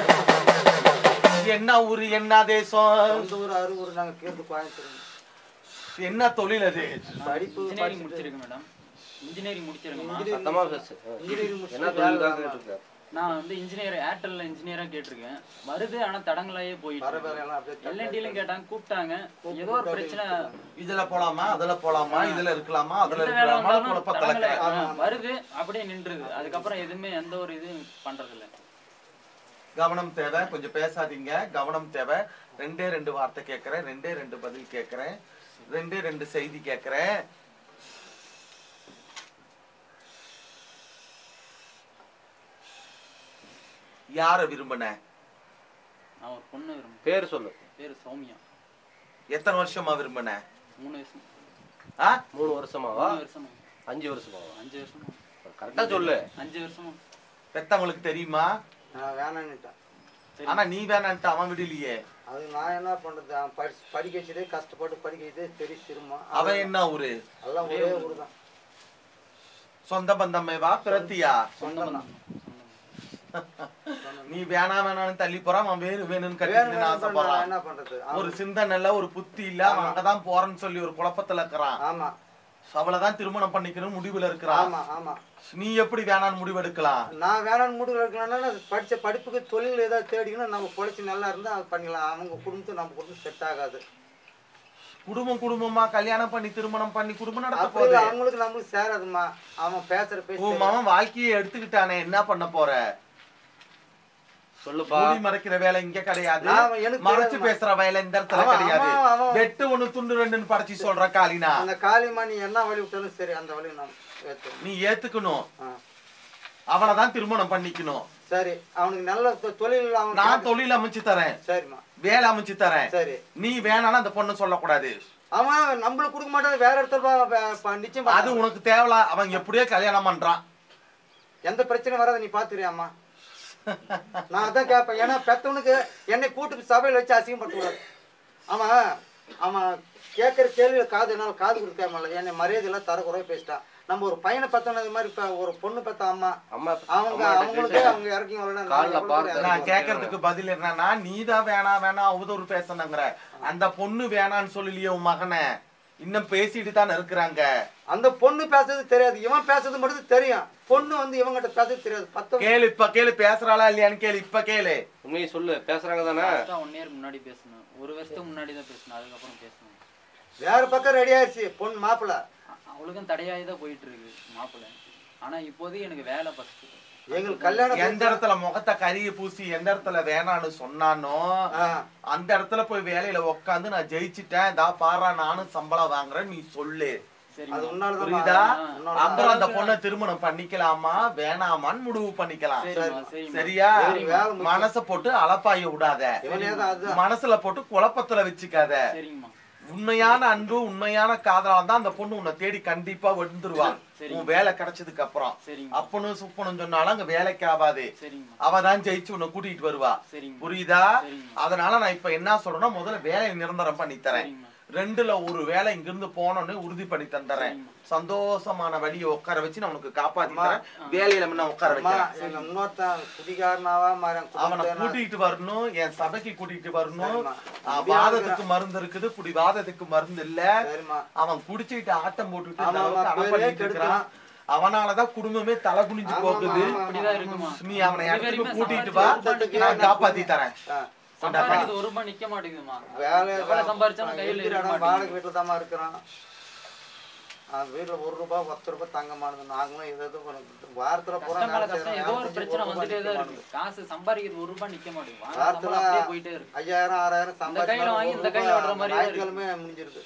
என்ன ஊரு என்ன தேசம் சொந்த ஊர் அறுவூர் நாங்கள் கேட்டு கோயம்புத்தூர் என்ன தொழில் அது படிப்பு இன்ஜினியரிங் முடிச்சிருக்கேன் மேடம் இன்ஜினியரிங் முடிச்சிருக்கேம்மா சத்தமா பேசு இன்ஜினியரிங் என்ன முடிச்சு தொழில் தான் கேட்டிருக்காரு நான் வந்து இன்ஜினியர் ஏர்டெல்ல இன்ஜினியரா கேட்டிருக்கேன் வருது ஆனா தடங்களாயே போயிட்டு வர இருக்கு. வேற எல்லாம் அப்படியே எல்என்டிலும் கேட்டாங்க கூப்பிட்டாங்க ஏதோ ஒரு பிரச்சனை இதுல போலாமா அதுல போலாமா இதுல இருக்கலாமா அதுல எந்த வேலை இருக்கலாமா வந்தாலும் குழப்பத்துல தடங்கலை, கிடக்கு. ஆ, வருது அப்படியே நின்றுது அதுக்கப்புறம் எதுவுமே எந்த ஒரு இதுவும் பண்றது இல்ல கவனம் தேவை கொஞ்சம் பேசாதீங்க கவனம் தேவை ரெண்டே ரெண்டு வார்த்தை கேட்கறேன் ரெண்டே ரெண்டு பதில் கேட்கறேன் ரெண்டே ரெண்டு செய்தி கேட்கறேன் யார விரும்பின நான் ஒரு பொண்ணு விரும்புறேன் பேர் சொல்லு பேரு சௌமியா எத்தனை வருஷமா விரும்பின மூணு வருஷம் ஆ மூணு வருஷமாவா மூணு வருஷமா அஞ்சு வருஷமாவா அஞ்சு வருஷமா கரெக்டா சொல்லு அஞ்சு வருஷமா பெத்தவங்களுக்கு தெரியுமா நான் வேணான்னுட்டேன் ஆனா நீ வேணான்ட்டு அவன் விடலையே அது நான் என்ன பண்றது அவன் படி படிக்க வச்சதே கஷ்டப்பட்டு படிக்க வச்சதே பெரிய சிரமம் அவன் என்ன ஊரு எல்லாம் ஒரே ஊர் தான் சொந்த பந்தமேவா பிரத்தியா சொந்தம் தான் நீ வேணா வேணான்னு தள்ளி போறான் அவன் வேணும் வேணும்னு வேணும் கட்டிட்டு வேணும் ஆசைப்படுறான் நான் என்ன பண்றது ஒரு சிந்தனை இல்ல ஒரு புத்தி இல்ல அவன் அங்கதான் போறேன்னு சொல்லி ஒரு குழப்பத்துல இருக்கிறான் ஆமா அவளதான் திருமணம் பண்ணிக்கணும் முடிவுல இருக்கிறான் ஆமா ஆமா நீ எப்படி வேணான்னு முடிவெடுக்கலாம் நான் வேணாம்னு முடிவு இருக்கலாம்னா படிச்ச படிப்புக்கு தொழில் ஏதாவது தேடிக்கணும் நம்ம பொழைச்சி நல்லா இருந்தா அது பண்ணிக்கலாம் அவங்க குடும்பத்துக்கு நம்ம குடும்பம் செட் ஆகாது குடும்பம் குடும்பமா கல்யாணம் பண்ணி திருமணம் பண்ணி குடும்பம் நடத்த அப்படி போகுது அவங்களுக்கு நம்மளுக்கு சேராதும்மா அவன் பேசுற பேச்சு உன் மகன் வாழ்க்கையை எடுத்துக்கிட்டானே என்ன பண்ண போற சொல்லுப்பா மூடி மறைக்கிற வேலை இங்க கிடையாது நான் எனக்கு மறைச்சு தெரியாதும்மா. பேசுற வேலை இந்த இடத்துல அவன் கிடையாது அவன் அவன் வெட்டு ஒண்ணு துண்டு ரெண்டுன்னு படைச்சு சொல்ற காலினா அந்த காளியம்மா நீ என்ன வழி விட்டாலும் சரி அந்த வழி நான் ஏத்துக்கிறேன். நீ ஏத்துக்கணும் ஆ. அவனைதான் திருமணம் பண்ணிக்கணும் சரி அவனுக்கு நல்ல தொ- தொழில் அவன் நான் தொழில் அமைச்சு தரேன் சரிம்மா வேலை அமைச்சு தரேன் சரி நீ வேணாலும் அந்த பொண்ணு சொல்லக்கூடாது அவன் நம்மளுக்கு கொடுக்க மாட்டான் வேற இடத்துல பா- பா- பா- நிச்சயம் அது பார்க்கலாம். உனக்கு தேவலா அவன் எப்படியோ கல்யாணம் பண்றான் எந்த பிரச்சனையும் வராத நீ பாத்துறியாம்மா நான் அதான் கேட்பேன் ஏன்னா பெத்தவனுக்கு என்னை கூட்டு சபையில் வச்சு அசிங்கப்படுத்தக்கூடாது அவன் அவன் கேட்குற கேள்வியில காது என்னால் காது கொடுக்காமல என்னை மரியாதையெல்லாம் தரக்குறைய பேசிட்டான் நம்ம ஒரு பையனை பெத்தவன இது மாதிரி இப்போ ஒரு பொண்ணு பெத்த அம்மா அம்மா அவங்க அம்மாட்ட அவங்களுக்கு கேட்டு அவங்க இறக்கி வரல கால்ல பார்த்து நான் கேட்கறதுக்கு பதில் என்னன்னா நீதான் வேணா வேணா அவதூறு பேசணுங்கிற அந்த பொண்ணு வேணான்னு சொல்லலையே உன் மகனை இன்னும் பேசிட்டு தான் இருக்கிறாங்க அந்த பொண்ணு பேசுறது தெரியாது இவன் பேசுறது மட்டும் தெரியும் பொண்ணு வந்து இவங்கிட்ட பேசுறது தெரியாது பத்த கேளு இப்ப கேளு பேசுறாளா இல்லையான்னு கேளு இப்ப கேளு உண்மையை சொல்லு பேசுறாங்க தானே ஒன் இயர் முன்னாடி பேசணும் ஒரு வருஷத்துக்கு முன்னாடி தான் பேசணும் அதுக்கப்புறம் பேசணும் வேற பக்கம் ரெடி ஆயிடுச்சு பொண்ணு மாப்பிள்ள அ- அவளுக்கும் தடையாகி தான் போயிட்டு இருக்கு மாப்பிள்ளை ஆனா இப்போதைக்கு எனக்கு வேலை ஃபர்ஸ்ட் எங்களுக்கு கல்யாணம் எந்த இடத்துல முகத்தை கரிய பூசி எந்த இடத்துல வேணான்னு சொன்னானோ ஆ, அந்த இடத்துல போய் வேலையில உக்காந்து நான் ஜெயிச்சிட்டேன் இதா பாரா நானும் சம்பளம் வாங்குறேன் நீ சொல்லு அது சரிங்கம்மா உன்னாலதான் புரியுதா உன்னாலதான். அப்புறம் அந்த பொண்ணை திருமணம் பண்ணிக்கலாமா வேணாமான்னு முடிவு பண்ணிக்கலாம் சரிம்மா சரிம்மா சரியா சரி, வேலை முக்கியம். மனச போட்டு அலப்பாய விடாத இவனே தான் அதுதான் மனசுல போட்டு குழப்பத்துல வச்சுக்காத சரிங்கம்மா உண்மையான அன்பு உண்மையான காதலா தான் அந்த பொண்ணு உன்னை தேடி கண்டிப்பா வந்துருவா சரி. உன் வேலை கிடைச்சதுக்கு அப்புறம் சரிங்க அப்பனும் சுப்பனும் சொன்னாலும் அங்க வேலைக்கு ஆகாது சரிங்கம்மா அவ தான் ஜெயிச்சு உன்னை கூட்டிட்டு வருவா சரிங்க புரியுதா சரிங்க. அதனால நான் இப்ப என்ன சொல்றேன்னா முதல்ல வேலையை நிரந்தரம் பண்ணி தரேன் சரிங்கம்மா ரெண்டுல ஒரு வேலை இங்கிருந்து போனோன்னு உறுதி பண்ணி தந்துறேன் சரிங்கம்மா. சந்தோஷமான வழியை உட்கார வச்சு நான் உனக்கு காப்பாத்தி தரேன் வேலையில முன்ன உட்கார அம்மா, வைக்கிறேன் எங்க இன்னொருத்தன் குடிகாரனாவா மாறன் அவனை கூட்டிட்டு வரணும் என் சபைக்கு கூட்டிட்டு வரணும் சரிம்மா. ஆ, வாதத்துக்கு மருந்து இருக்குது புடி வாதத்துக்கு மருந்து இல்ல சரிம்மா அவன் குடிச்சிட்டு ஆட்டம் போட்டுட்டு இந்த ஆமா, அளவுக்கு ஆமா, அடம் பேரே பண்ணிட்டு இருக்கிறான் அவனாலதான் குடும்பமே தலை குனிஞ்சு ஆமா, போகுது ஆமா, அப்படிதான் இருக்குமா நீ அவனை இடத்துக்கு இதுவரைக்கும் கூட்டிட்டு வா சம்பாதிச்சு நான் காப்பாத்தி தரேன் ஆ, சம்பாதிக்கிறது ஒரு ரூபாய் நிக்க மாட்டேங்குதுமா வேலை எவ்வளவு சம்பாரிச்சாலும் கையில இருக்கிற இருக்க இடம் வாடகை மாட்டேங்குது வீட்டுல தாம்மா இருக்கிறான் அந்த வீட்டுல ஒரு ரூபாய் பத்து ரூபாய் தங்கமானது நாங்களும் ஏதோ ஏதோ பண்ணிட்டு வாரத்துல பூரா கஷ்டம் மேல வேலை கஷ்டம் செய்றோம். ஏதோ ஒரு வேலை பிரச்சனை செஞ்சு ஒரு வந்துட்டே ரூபாய் தான் நிக்க இருக்கு காசு சம்பாதிக்கிறது ஒரு ரூபாய் நிக்க மாட்டேங்குது வாங்க வாரத்துல சம்பளம் அப்படியே போயிட்டே இருக்கு ஐயாயிரம் ஆறாயிரம் இந்த கையில சம்பாதிச்சு வாங்கி ஒரு இந்த கையில ரூபாய் விடுற மாதிரியே இருக்கு. ஞாயிற்றுக்கிழமை முடிஞ்சிருது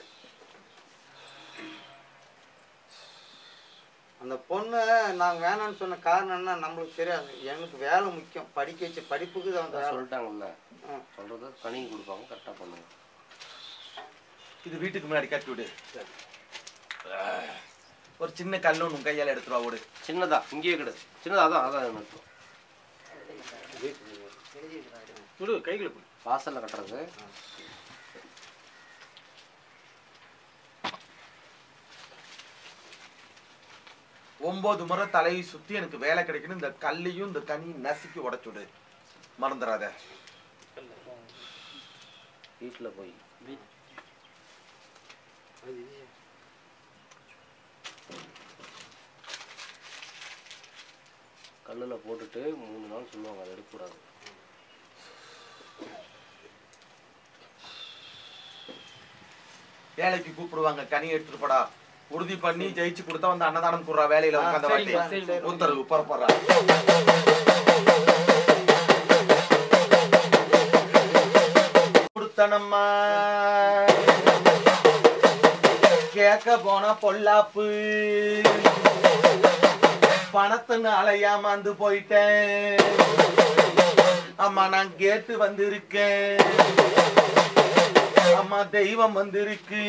அந்த பொண்ணு நாங்க வேணாம்னு சொன்ன காரணம் என்ன நம்மளுக்கு தெரியாது எனக்கு வேலை முக்கியம் படிக்க வச்சு படிப்புக்கு தான் அந்த அதான் வேலை சொல்லிட்டாங்கல்ல ம். சொல்றத கணினி கொடுப்பாங்க கரெக்டா பண்ணுங்க இது வீட்டுக்கு முன்னாடி கட்டி விடு ஒரு சின்ன கல்லு உன் கையால எடுத்துட்டு வா விடு சின்னதா இங்கேயே கிடையாது சின்னதா அதான் அதான் எனக்கு விடு கைகளை கொடு. வாசல்ல கட்டுறது ஒன்பது முறை தலையை சுத்தி எனக்கு வேலை கிடைக்கணும் இந்த கல்லையும் இந்த கனியும் நசுக்கி உடைச்சு விடு மறந்துடாத வீட்டுல போய் கல்லுல போட்டுட்டு மூணு நாள் சொல்லுவாங்க அதை எடுக்கக்கூடாது வேலைக்கு கூப்பிடுவாங்க கனி எடுத்துட்டு போடா உறுதி பண்ணி ஜெயிச்சு கொடுத்தா வந்து அன்னதானம் குடுறா வேலையில உட்காந்த வாட்டி சரிங்க, சரிங்க. உத்தரவு புறப்படுறா கொடுத்தனம்மா கேட்க போன பொல்லாப்பு பணத்தினால ஏமாந்து போயிட்டேன் அம்மா நான் கேட்டு வந்திருக்கேன் அம்மா தெய்வம் வந்திருக்கு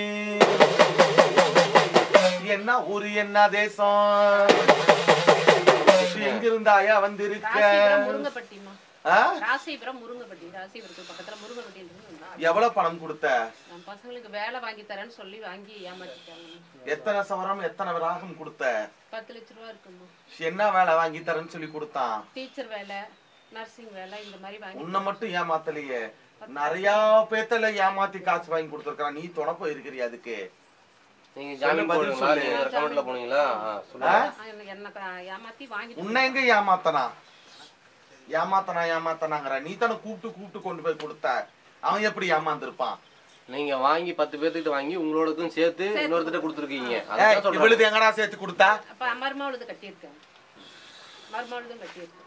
என்ன ஊரு என்ன தேசம் எங்க இருந்தாயா வந்திருக்க ராசிபுரம் முருங்கப்பட்டிமா ஆ? ராசிபுரம் முருங்கப்பட்டி ராசிபுரத்துக்கு பக்கத்துல முருங்கப்பட்டியில இருந்து வந்தா. எவ்வளவு பணம் கொடுத்த நான் பசங்களுக்கு வேலை வாங்கி தரேன்னு சொல்லி வாங்கி ஏமாத்திட்டாங்க எத்தனை சவரம் எத்தனை ராகம் கொடுத்த பத்து லட்ச ரூபா இருக்குமா என்ன வேலை வாங்கி தரேன்னு சொல்லி கொடுத்தான் டீச்சர் வேலை நர்சிங் வேலை இந்த மாதிரி வாங்கி உன்னை மட்டும் ஏமாத்தலையே நிறைய பேத்தல ஏமாத்தி காசு வாங்கி கொடுத்துருக்கான் நீ துணை போயிருக்கிறியா அதுக்கு நீங்க சொல்லு, ஜாமீன் பதில் போடுங்களா சொல்லு. நீங்க ரெக்கமெண்ட்ல போனீங்களா ஆ, சொல்லுங்க ஆ, எனக்கு என்ன க- ஏமாத்தி வாங்கி உன்னை எங்க ஏமாத்தனா ஏமாத்தனா ஏமாத்தனாங்கிற நீ தானே கூப்பிட்டு கூப்பிட்டு கொண்டு போய் கொடுத்த அவன் எப்படி ஏமாந்துருப்பான் நீங்க வாங்கி பத்து பேர்த்துக்கிட்ட வாங்கி உங்களோடதும் சேர்த்து இன்னொருத்திட்ட கொடுத்துருக்கீங்க ஏய், அதான் சொல்றேன் இவளுது எங்கடா சேர்த்து கொடுத்தா அப்ப மருமவளுது கட்டியிருக்கேன் மருமவளுதும் கட்டியிருக்கேன்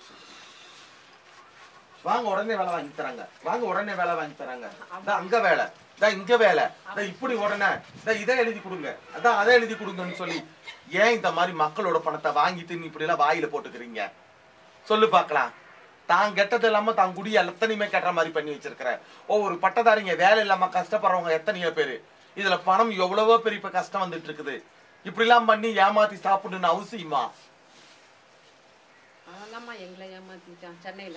வாங்க உடனே வேலை வாங்கி தராங்க வாங்க உடனே வேலை வாங்கி தராங்க இதான் அங்க வேலை இதான் இங்க வேலை இதான் இப்படி உடனே இதான் இதை எழுதி கொடுங்க அதான் அதை எழுதி கொடுங்கன்னு சொல்லி ஏன் இந்த மாதிரி மக்களோட பணத்தை வாங்கிட்டு நீ இப்படி எல்லாம் வாயில போட்டுக்கிறீங்க சொல்லு பார்க்கலாம் தான் கெட்டது இல்லாம தான் குடி எத்தனையுமே கெட்ட மாதிரி பண்ணி வச்சிருக்கிற ஒவ்வொரு பட்டதாரிங்க வேலை இல்லாம கஷ்டப்படுறவங்க எத்தனையோ பேரு இதுல பணம் எவ்வளவோ பெரிய இப்ப கஷ்டம் வந்துட்டு இருக்குது இப்படி எல்லாம் பண்ணி ஏமாத்தி சாப்பிடணும்னு அவசியமா அவன்தாம்மா எங்களை ஏமாத்திட்டான் சென்னையில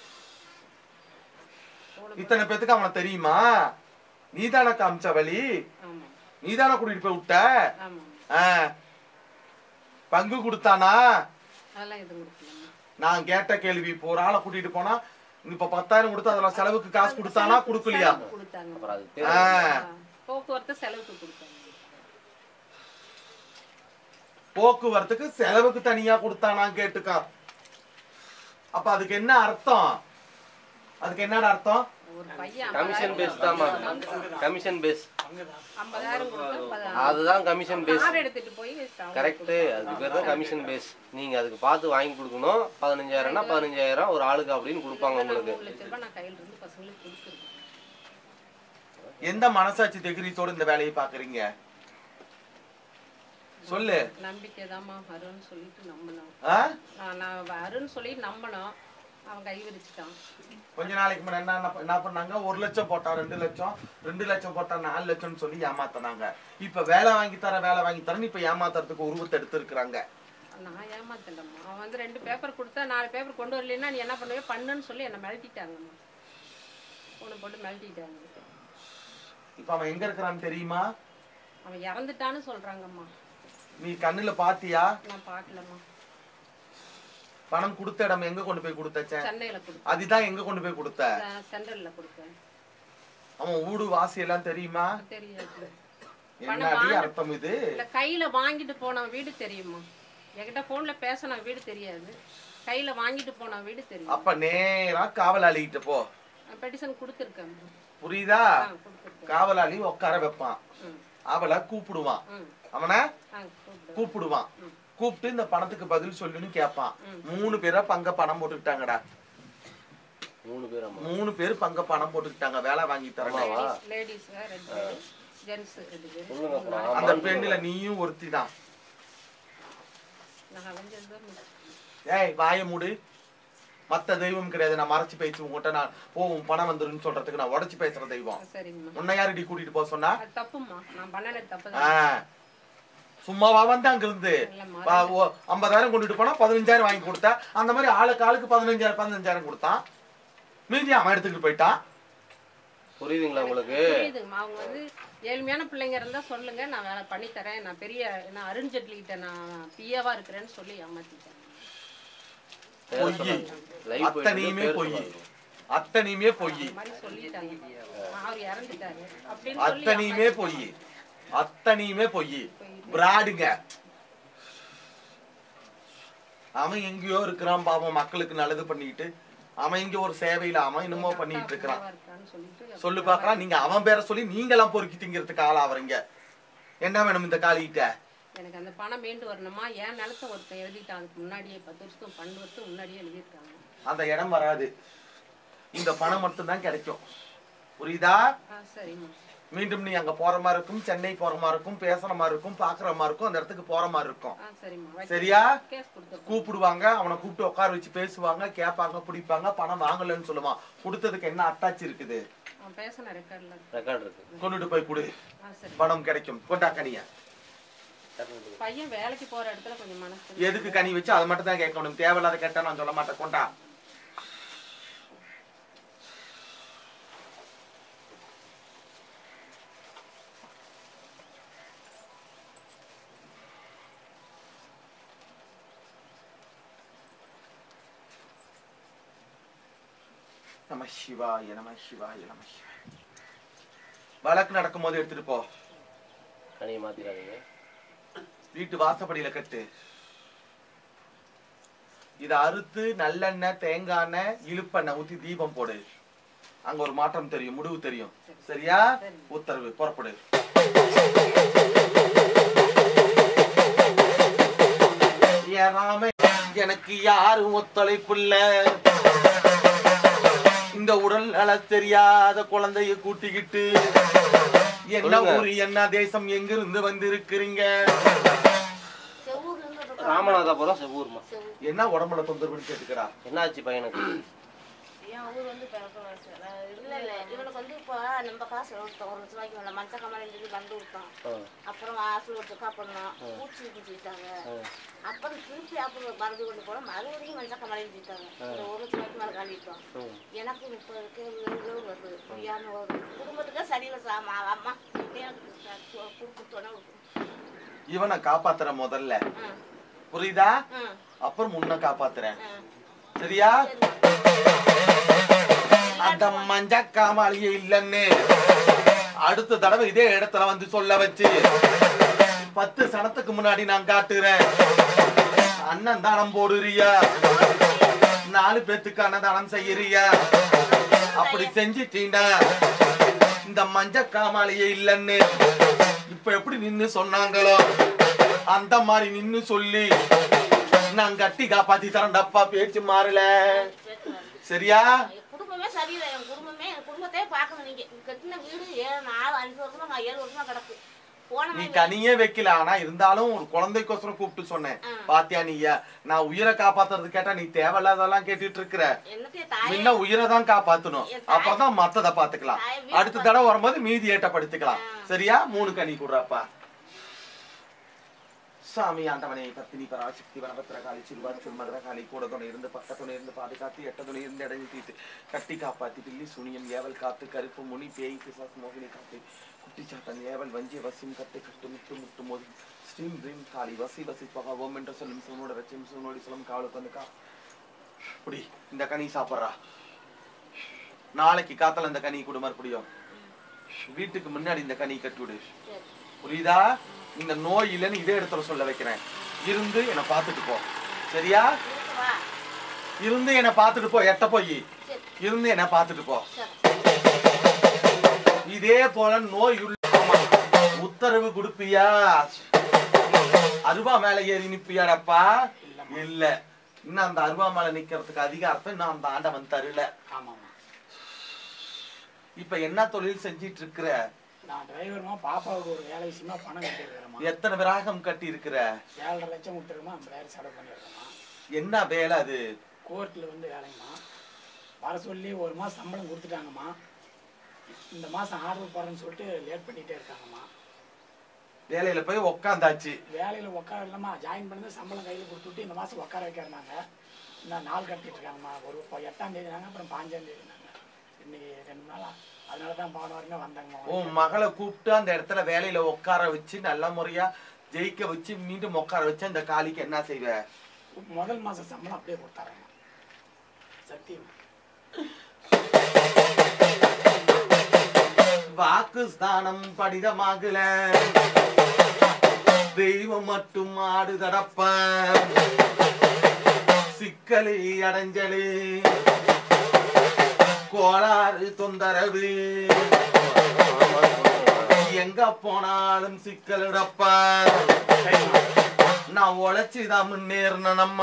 இத்தனை பேத்துக்கு அவனை தெரியுமா நீதானே காமிச்ச வழி ஆமா நீதானே கூட்டிட்டு போய் விட்ட ஆமா ஆ. பங்கு கொடுத்தானா அதெல்லாம் எதுவும் கொடுக்கலம்மா நான் கேட்ட கேள்வி இப்போ ஒரு ஆளை கூட்டிட்டு போனா இப்ப பத்தாயிரம் கொடுத்து அதுல செலவுக்கு காசு கொடுத்தானா கொடுக்கலையா செலவுக்கு கொடுத்தாங்க அப்புறம் அது ஆ. தெரியும் போக்குவரத்து செலவுக்கு கொடுத்தாங்க போக்குவரத்துக்கு செலவுக்கு தனியா கொடுத்தானா கேட்டுக்கா அப்ப அதுக்கு என்ன அர்த்தம் அதுக்கு என்னடா அர்த்தம் ஒரு பையன் கமிஷன் பேஸ் தாமா கமிஷன் பேஸ் ஐம்பதாயிரம் கொடுத்து பத- அதுதான் கமிஷன் பேஸ் கார் எடுத்துட்டு போய் அவங்க கரெக்ட் அதுக்கு பேர் தான் கமிஷன் பேஸ் நீங்க அதுக்கு பார்த்து வாங்கி கொடுக்கணும் பதினஞ்சாயிரம்னா பதினஞ்சாயிரம் ஒரு ஆளுக்கு அப்படின்னு கொடுப்பாங்க உங்களுக்கு மூணு லட்ச ரூபாய் நான் கையில இருந்து பசங்களுக்கு கொடுத்துருக்கேன் எந்த மனசாட்சி தைரியத்தோட இந்த வேலையை பாக்குறீங்க சொல்லு நம்பிக்கை தாம்மா வரும்னு சொல்லிட்டு நம்பினோம் ஆ? நான் நான் வரும்னு சொல்லி நம்பினோம் அவன் கை விரிச்சிட்டான் கொஞ்ச நாளைக்கு முன்னாடி என்ன என்ன- என்ன பண்ணாங்க ஒரு லட்சம் போட்டா ரெண்டு லட்சம் ரெண்டு லட்சம் போட்டா நாலு லட்சம்னு சொல்லி ஏமாத்தினாங்க இப்ப வேலை வாங்கி தர வேலை வாங்கி தரேன்னு இப்ப ஏமாத்துறதுக்கு உருவத்தை எடுத்திருக்கிறாங்க நான் ஏமாத்தலம்மா அவன் வந்து ரெண்டு பேப்பர் கொடுத்தா நாலு பேப்பர் கொண்டு வரலைன்னா நீ என்ன பண்ணுவே பண்ணுன்னு சொல்லி என்னை மிரட்டிட்டாங்கம்மா ஒன்று போட்டு மிரட்டிட்டாங்க இப்ப அவன் எங்க இருக்கிறான்னு தெரியுமா அவன் இறந்துட்டான்னு சொல்றாங்கம்மா நீ கண்ணுல பாத்தியா நான் பார்க்கலம்மா பணம் கொடுத்த இடம் எங்க கொண்டு போய் கொடுத்தச்சேன் சென்னையில கொடுத்தேன் அதுதான் எங்க கொண்டு போய் கொடுத்த செ- சென்ட்ரல்ல கொடுத்தேன் அவன் ஊடு வாசி எல்லாம் தெரியுமா தெரியாது என்னடி அர்த்தம் இது இல்ல கையில வாங்கிட்டு போன வீடு தெரியுமா என்கிட்ட போன்ல பேசின வீடு தெரியாது கையில வாங்கிட்டு போன வீடு தெரியும் அப்ப நேரா காவலாளிகிட்ட போ பெட்டிஷன் கொடுத்துருக்கேன் புரியுதா கொடுத்துருக்கேன் காவலாளி உட்கார வைப்பான் ம். அவளை கூப்பிடுவான் ம். அவனை ஆ கூப்பிடு கூப்பிடுவான் கூப்பிட்டு இந்த பணத்துக்கு பதில் சொல்லுன்னு கேட்பான் மூணு பேரா பங்க பணம் போட்டுக்கிட்டாங்கடா மூணு பேர் அம்மா மூணு பேர் பங்க பணம் போட்டுக்கிட்டாங்க வேலை வாங்கி தரமா லேடிஸ் ரெண்டு பேர் ஜென்ஸ் ரெண்டு பேர் சொல்லுங்க அப்புறம் அந்த பெண்ணுல நீயும் ஒருத்தி தான் நான் அலைஞ்சது தான் மிச்சம். ஏய் வாய மூடு மத்த தெய்வம் கிடையாது நான் மறைச்சு பேசி உங்ககிட்ட நான் போவும் பணம் வந்துருன்னு சொல்றதுக்கு நான் உடைச்சு பேசுற தெய்வம் சரிங்கம்மா உன்னை யாருடி கூட்டிட்டு போக சொன்னா அது தப்பும்மா நான் பண்ணல தப்பு ஆ. தான் சும்மாவா வந்து அங்க இருந்து இல்லம்மா. வா, ஓ, ஐம்பதாயிரம் கொண்டுட்டு போனா பதினஞ்சாயிரம் வாங்கி கொடுத்தா அந்த மாதிரி ஆளுக்கு ஆளுக்கு பதினஞ்சாயிரம் பதினஞ்சாயிரம் கொடுத்தான் மீதி அவன் எடுத்துக்கிட்டு போயிட்டான் புரியுதுங்களா உங்களுக்கு புரியுதுங்கம்மா அவங்க வந்து ஏழ்மையான பிள்ளைங்க இருந்தா சொல்லுங்க நான் வேலை பண்ணி தரேன் நான் பெரிய நான் அருண் ஜெட்லி கிட்ட நான் பிஏவா இருக்கிறேன்னு சொல்லி ஏமாத்திட்டேன் பொய் லைவ் அத்தனையுமே பொய் அத்தனையுமே பொய் இந்த மாதிரி சொல்லிட்டாங்க அவர் இறந்துட்டாரு அப்படின்னு சொல்லி அத்தனையுமே பொய் அத்தனையுமே பொய் பிராடுங்க அவன் எங்கேயோ இருக்கிறான் பாவம் மக்களுக்கு நல்லது பண்ணிக்கிட்டு அவன் இங்க ஒரு சேவையில அவன் என்னமோ பண்ணிட்டு இருக்கிறான் ஏமாத்திட்டான்னு இருக்கான்னு சொல்லிட்டு சொல்லு பாக்கலாம் நீங்க அவன் பேரை சொல்லி நீங்க எல்லாம் பொறுக்கி திங்கிறதுக்கு ஆளா வரீங்க என்ன வேணும் இந்த காலிகிட்ட எனக்கு அந்த பணம் மீண்டு வரணுமா என் நிலத்தை ஒருத்தன் எழுதிட்டான் அதுக்கு முன்னாடியே பத்து வருஷத்துக்கு பன்னெண்டு வருஷத்துக்கு முன்னாடியே எழுதியிருக்காங்க அந்த இடம் வராது இந்த பணம் மட்டும்தான் கிடைக்கும் புரியுதா ஆ சரிம்மா மீண்டும் நீ அங்க போற மாதிரி இருக்கும் சென்னை போற மாதிரி இருக்கும் பேசுற மாதிரி இருக்கும் பாக்குற மாதிரி இருக்கும் அந்த இடத்துக்கு போற மாதிரி இருக்கும் ஆ சரிம்மா சரியா கேஸ் கொடுத்து கூப்பிடுவாங்க அவனை கூப்பிட்டு உட்கார வச்சு பேசுவாங்க கேட்பாங்க பிடிப்பாங்க பணம் வாங்கலன்னு சொல்லுவான் கொடுத்ததுக்கு என்ன அட்டாச் இருக்குது அவன் பேசின ரெக்கார்ட்ல ரெக்கார்ட் இருக்கு கொண்டுட்டு போய் கொடு ஆ சரி பணம் கிடைக்கும் கொண்டா கனிய பையன் வேலைக்கு போற இடத்துல கொஞ்சம் மனசு எதுக்கு கனி வச்சு அதை மட்டும் தான் கேட்கணும் தேவையில்லாத கேட்டா நான் சொல்ல மாட்டேன் கொண்டா நம சிவாய நம சிவாய நம சிவாய வழக்கு நடக்கும் போது எடுத்துட்டு போ கனியை மாத்திராதீங்க வீட்டு வாசப்படியில கட்டு இத அறுத்து நல்லெண்ணெய் தேங்காய் எண்ணெய் இழுப்பெண்ணெய் ஊத்தி தீபம் போடு அங்க ஒரு மாற்றம் தெரியும் முடிவு தெரியும் சரியா உத்தரவு புறப்படு ஏறாம எனக்கு யாரும் ஒத்துழைப்புள்ள இந்த உடல் நல தெரியாத குழந்தைய கூட்டிக்கிட்டு என்ன சொல்லுங்க. ஊரு என்ன தேசம் எங்கிருந்து வந்திருக்கிறீங்க ராமநாதபுரம் செவ்வூர்மா என்ன உடம்புல தொந்தரவுன்னு கேட்டுக்கிறா என்னாச்சு பையனுக்கு என் ஊர் வந்து பிறக்கணும் இல்ல இல்ல இவனுக்கு வந்து இப்போ நம்ம காசு கொடுத்தோம் ஒரு லட்ச ரூபாய்க்கு மேல மஞ்சள் கமலம் சொல்லி வந்து விட்டான் ஆ. அப்புறம் ஹாஸ்பிட்டல் ஒரு செக்கப் பண்ணோம் பூச்சி குத்திட்டாங்க அப்புறம் திருப்பி அப்புறம் மருந்து கொண்டு போனோம் மறுபடியும் மஞ்சள் கமலம் சொல்லிட்டாங்க ஒரு ஒரு லட்ச ரூபாய்க்கு மேல காலிட்டோம் எனக்கு முப்பது இருக்கு வருது முடியாம வருது குடும்பத்துக்கே சரியில்லை சாமா அம்மா எனக்கு கொடுத்துட்டோன்னே இவனை காப்பாத்துற முதல்ல புரியுதா அப்புறம் முன்ன காப்பாத்துறேன் சரியா அந்த மஞ்ச காமாளியே இல்லன்னு அடுத்த தடவை இதே இடத்துல வந்து சொல்ல வச்சு பத்து சனத்துக்கு முன்னாடி நான் காட்டுறேன் அண்ணன் தானம் போடுறியா நாலு பேத்துக்கு அன்னதானம் செய்யறியா அப்படி செஞ்சிட்டீண்டா இந்த மஞ்ச காமாலையே இல்லைன்னு இப்ப எப்படி நின்னு சொன்னாங்களோ அந்த மாதிரி நின்னு சொல்லி நான் கட்டி காப்பாத்தி தரேன்டப்பா பேச்சு மாறல சரியா என் குடும்பமே சரியில்லை என் குடும்பமே என் குடும்பத்தையே பார்க்கணும் நீங்க கட்டின வீடு ஏழு நாலு அஞ்சு வருஷமா நான் ஏழு வருஷமா கிடக்கு போன நீ மாதிரி கனியே வைக்கல ஆனா இருந்தாலும் ஒரு குழந்தைக்கோசரம் கூப்பிட்டு சொன்னேன் பாத்தியா நீயா நான் உயிரை காப்பாத்துறது கேட்டா நீ தேவையில்லாதெல்லாம் கேட்டுட்டு இருக்கிற என்னத்தையும் தாயே முன்ன உயிரை தான் காப்பாத்தணும் அப்பதான் மத்தத பாத்துக்கலாம் அடுத்த தடவை வரும்போது மீதி ஏட்டப்படுத்திக்கலாம் சரியா மூணு கனி கூடுறப்பா சாமி ஆண்டவனே பத்தினி பராசக்தி வனபத்திரகாளி சிறுவாச்சூர் மதுரகாளி கூட துணை இருந்து பக்க துணை இருந்து பாதுகாத்து எட்ட துணை இருந்து இடைஞ்சு தீர்த்து கட்டி காப்பாத்தி பில்லி சுனியம் ஏவல் காத்து கருப்பு முனி பேய் பிசாஸ் மோகினி காத்து குட்டிச்சாத்தன் ஏவல் வஞ்சி வசிம் கட்டு கட்டு முட்டு முட்டு மோதி ஸ்ரீம் ரீம் காளி வசி வசி பகா ஓம் என்று சொல்லும் சிவனோட ரச்சம் சிவனோடி சொல்லும் காவலுக்கு வந்து கா புடி இந்த கனி சாப்பிட்றா நாளைக்கு காத்தல இந்த கனி கொடு மறுபடியும் வீட்டுக்கு முன்னாடி இந்த கனி கட்டி விடு புரியுதா இந்த நோய் இல்லைன்னு இதே இடத்துல சொல்ல வைக்கிறேன் இருந்து என்னை பார்த்துட்டு போ சரியா இருந்து என்னை பார்த்துட்டு போ எட்ட போய் இருந்து என்னை பார்த்துட்டு போ இதே போல நோய் உள்ள உத்தரவு கொடுப்பியா அருவா மேல ஏறி நிப்பியாடப்பா இல்ல இன்னும் அந்த அருவா மேல நிக்கிறதுக்கு அதிகாரத்தை இன்னும் அந்த ஆண்டவன் தரல இப்ப என்ன தொழில் செஞ்சிட்டு இருக்கிற நான் டிரைவர்மா பாப்பாவுக்கு ஒரு வேலை விஷயமா பணம் கட்டியிருக்கிறேம்மா எத்தனை விராகம் கட்டி இருக்கிற ஏழரை லட்சம் விட்டுருமா ஐம்பதாயிரம் செலவு பண்ணியிருக்கேம்மா என்ன வேலை அது கோர்ட்டில் வந்து வேலைங்கம்மா வர சொல்லி ஒரு மாதம் சம்பளம் கொடுத்துட்டாங்கம்மா இந்த மாதம் ஆர்டர் போடுறேன்னு சொல்லிட்டு லேட் பண்ணிகிட்டே இருக்காங்கம்மா வேலையில போய் உக்காந்தாச்சு வேலையில் உட்கார இல்லைம்மா ஜாயின் பண்ணது சம்பளம் கையில் கொடுத்துட்டு இந்த மாதம் உட்கார வைக்கிறாங்க இன்னும் நாள் கட்டிட்டு இருக்காங்கம்மா ஒரு இப்போ எட்டாம் தேதினாங்க அப்புறம் பாஞ்சாம் தேதினாங்க இன்னைக்கு ரெண்டு நாளா அதனால தான் போன வரைக்கும் வந்தாங்கம்மா உன் மகளை கூப்பிட்டு அந்த இடத்துல வேலையில உட்கார வச்சு நல்ல முறையா ஜெயிக்க வச்சு மீண்டும் உட்கார வச்சு அந்த காலிக்கு என்ன செய்வ முதல் மாதம் சம்பளம் அப்படியே கொடுத்தாரேம்மா சத்தியம் வாக்கு ஸ்தானம் படிதமாகல தெய்வம் மட்டும் ஆடு தடப்ப சிக்கலி அடைஞ்சலு கோளாறு தொந்தரவு எங்க போனாலும் சிக்கலிடப்ப நான் உழைச்சுதான் முன்னேறின நம்ம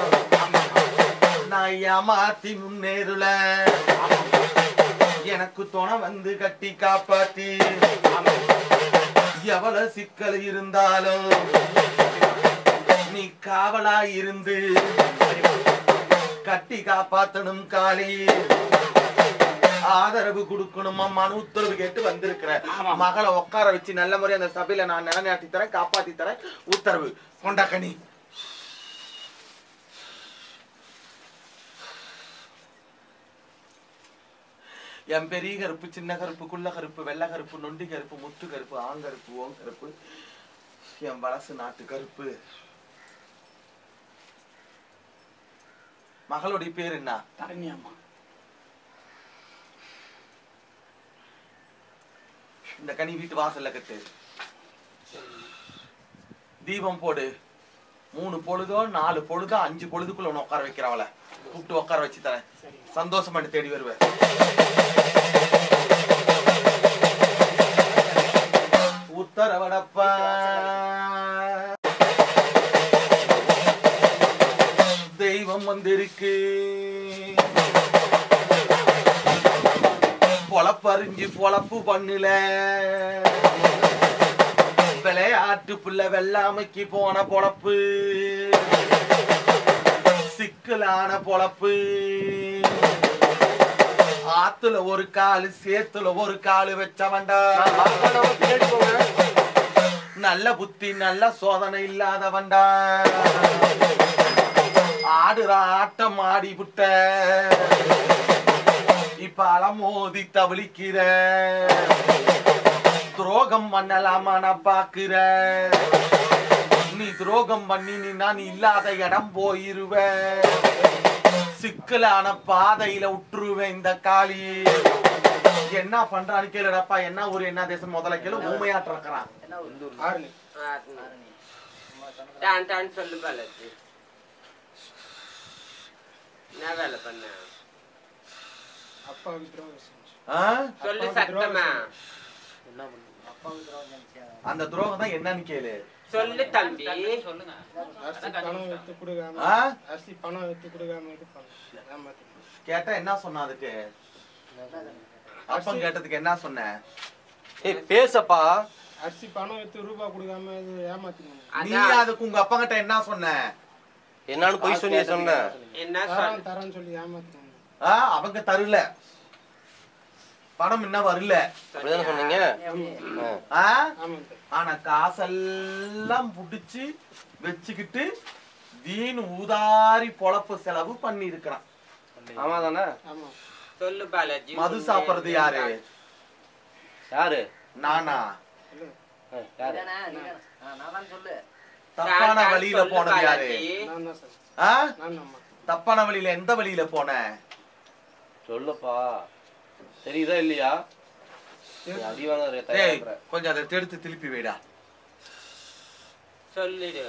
நான் ஏமாத்தி முன்னேறல எனக்கு துணை வந்து கட்டி காப்பாத்தி எவ்வளவு சிக்கல் இருந்தாலும் நீ காவலா இருந்து கட்டி காப்பாத்தணும் காளி ஆதரவு கொடுக்கணும் மனு உத்தரவு கேட்டு வந்திருக்கிற மகளை உட்கார வச்சு நல்ல முறையா அந்த சபையில நான் நிலைநாட்டி தரேன் காப்பாத்தி தரேன் உத்தரவு கொண்டாக்கணி என் பெரிய கருப்பு சின்ன கருப்பு குள்ள கருப்பு வெள்ளை கருப்பு நொண்டி கருப்பு முத்து கருப்பு ஆங்கருப்பு ஓம் கருப்பு என் வலசு நாட்டு கருப்பு மகளுடைய பேர் என்ன தரணி அம்மா இந்த கனி வீட்டு வாசல்ல கட்டு தீபம் போடு மூணு பொழுதோ நாலு பொழுதோ அஞ்சு பொழுதுக்குள்ள உன்னை உட்கார வைக்கிறவள கூப்பிட்டு உட்கார வச்சு தரேன் சந்தோஷமா நீ தேடி வருவேன் உத்தரவடப்பா தெய்வம் வந்திருக்கு பொழப்பறிஞ்சு பொழப்பு பண்ணல விளையாட்டு புள்ள வெள்ளாமைக்கு போன பொழப்பு சிக்கலான பொழப்பு ஆத்துல ஒரு காலு சேத்துல ஒரு காலு வச்சவன்டா நல்ல புத்தி நல்ல சோதனை இல்லாதவன்டா ஆடுற ஆட்டம் ஆடி விட்ட இப்ப அலமோதி தவிழிக்கிற துரோகம் பண்ணலாமா நான் பாக்குற நீ துரோகம் பண்ணி நீ நான் இல்லாத இடம் போயிருவ சிக்கலான பாதையில விட்டுருவேன் இந்த காளி என்ன பண்றான்னு கேளுடப்பா என்ன ஊர் என்ன தேசம் முதல்ல கேளு ஊமையாட்டு இருக்கிறான் ஆரணி டான் டான் சொல்லு பாலாஜி என்ன வேலை பண்ண அப்பா விக்ரம் ஆ? சொல்லு சத்தமா அந்த துரோகம் தான் என்னன்னு கேளு சொல்லு தம்பி சொல்லுங்க அரிசி பணம் வித்து கொடுக்காம ஆ? அரிசி பணம் வித்து கொடுக்காம இது பண்ண ஏமாத்தி கேட்டா என்ன சொன்ன அதுக்கு அப்பன் கேட்டதுக்கு என்ன சொன்ன ஏய் பேசப்பா அரிசி பணம் வித்து ரூபா கொடுக்காம இது ஏமாத்திங்க நீ அதுக்கு உங்க அப்பா கிட்ட என்ன சொன்ன என்னன்னு பொய் சொன்னியே சொன்ன என்ன தரேன் தரேன்னு சொல்லி ஏமாத்திங்க ஆ, அவங்க தரல பணம் இன்னும் வரல அப்படிதானே சொன்னீங்க ஆ. ஆ? ஆமாங்க ஆனா காசெல்லாம் புடிச்சு வச்சுக்கிட்டு வீண் ஊதாரி பொழப்பு செலவு பண்ணி இருக்கிறான் ஆமா தானே ஆமா சொல்லு பாலாஜி மது சாப்பிடுறது யாரு யாரு நானா ஆ, யாரு தப்பான வழியில போனது யாரு நான் தான் சார் ஆ? நான் அம்மா தப்பான வழியில எந்த வழியில போன சொல்லுப்பா தெரியுதா இல்லையா நீ அடி வாங்க டேய் தயாரா கொஞ்சம் அதை எடுத்து திருப்பி வைடா சொல்லிடு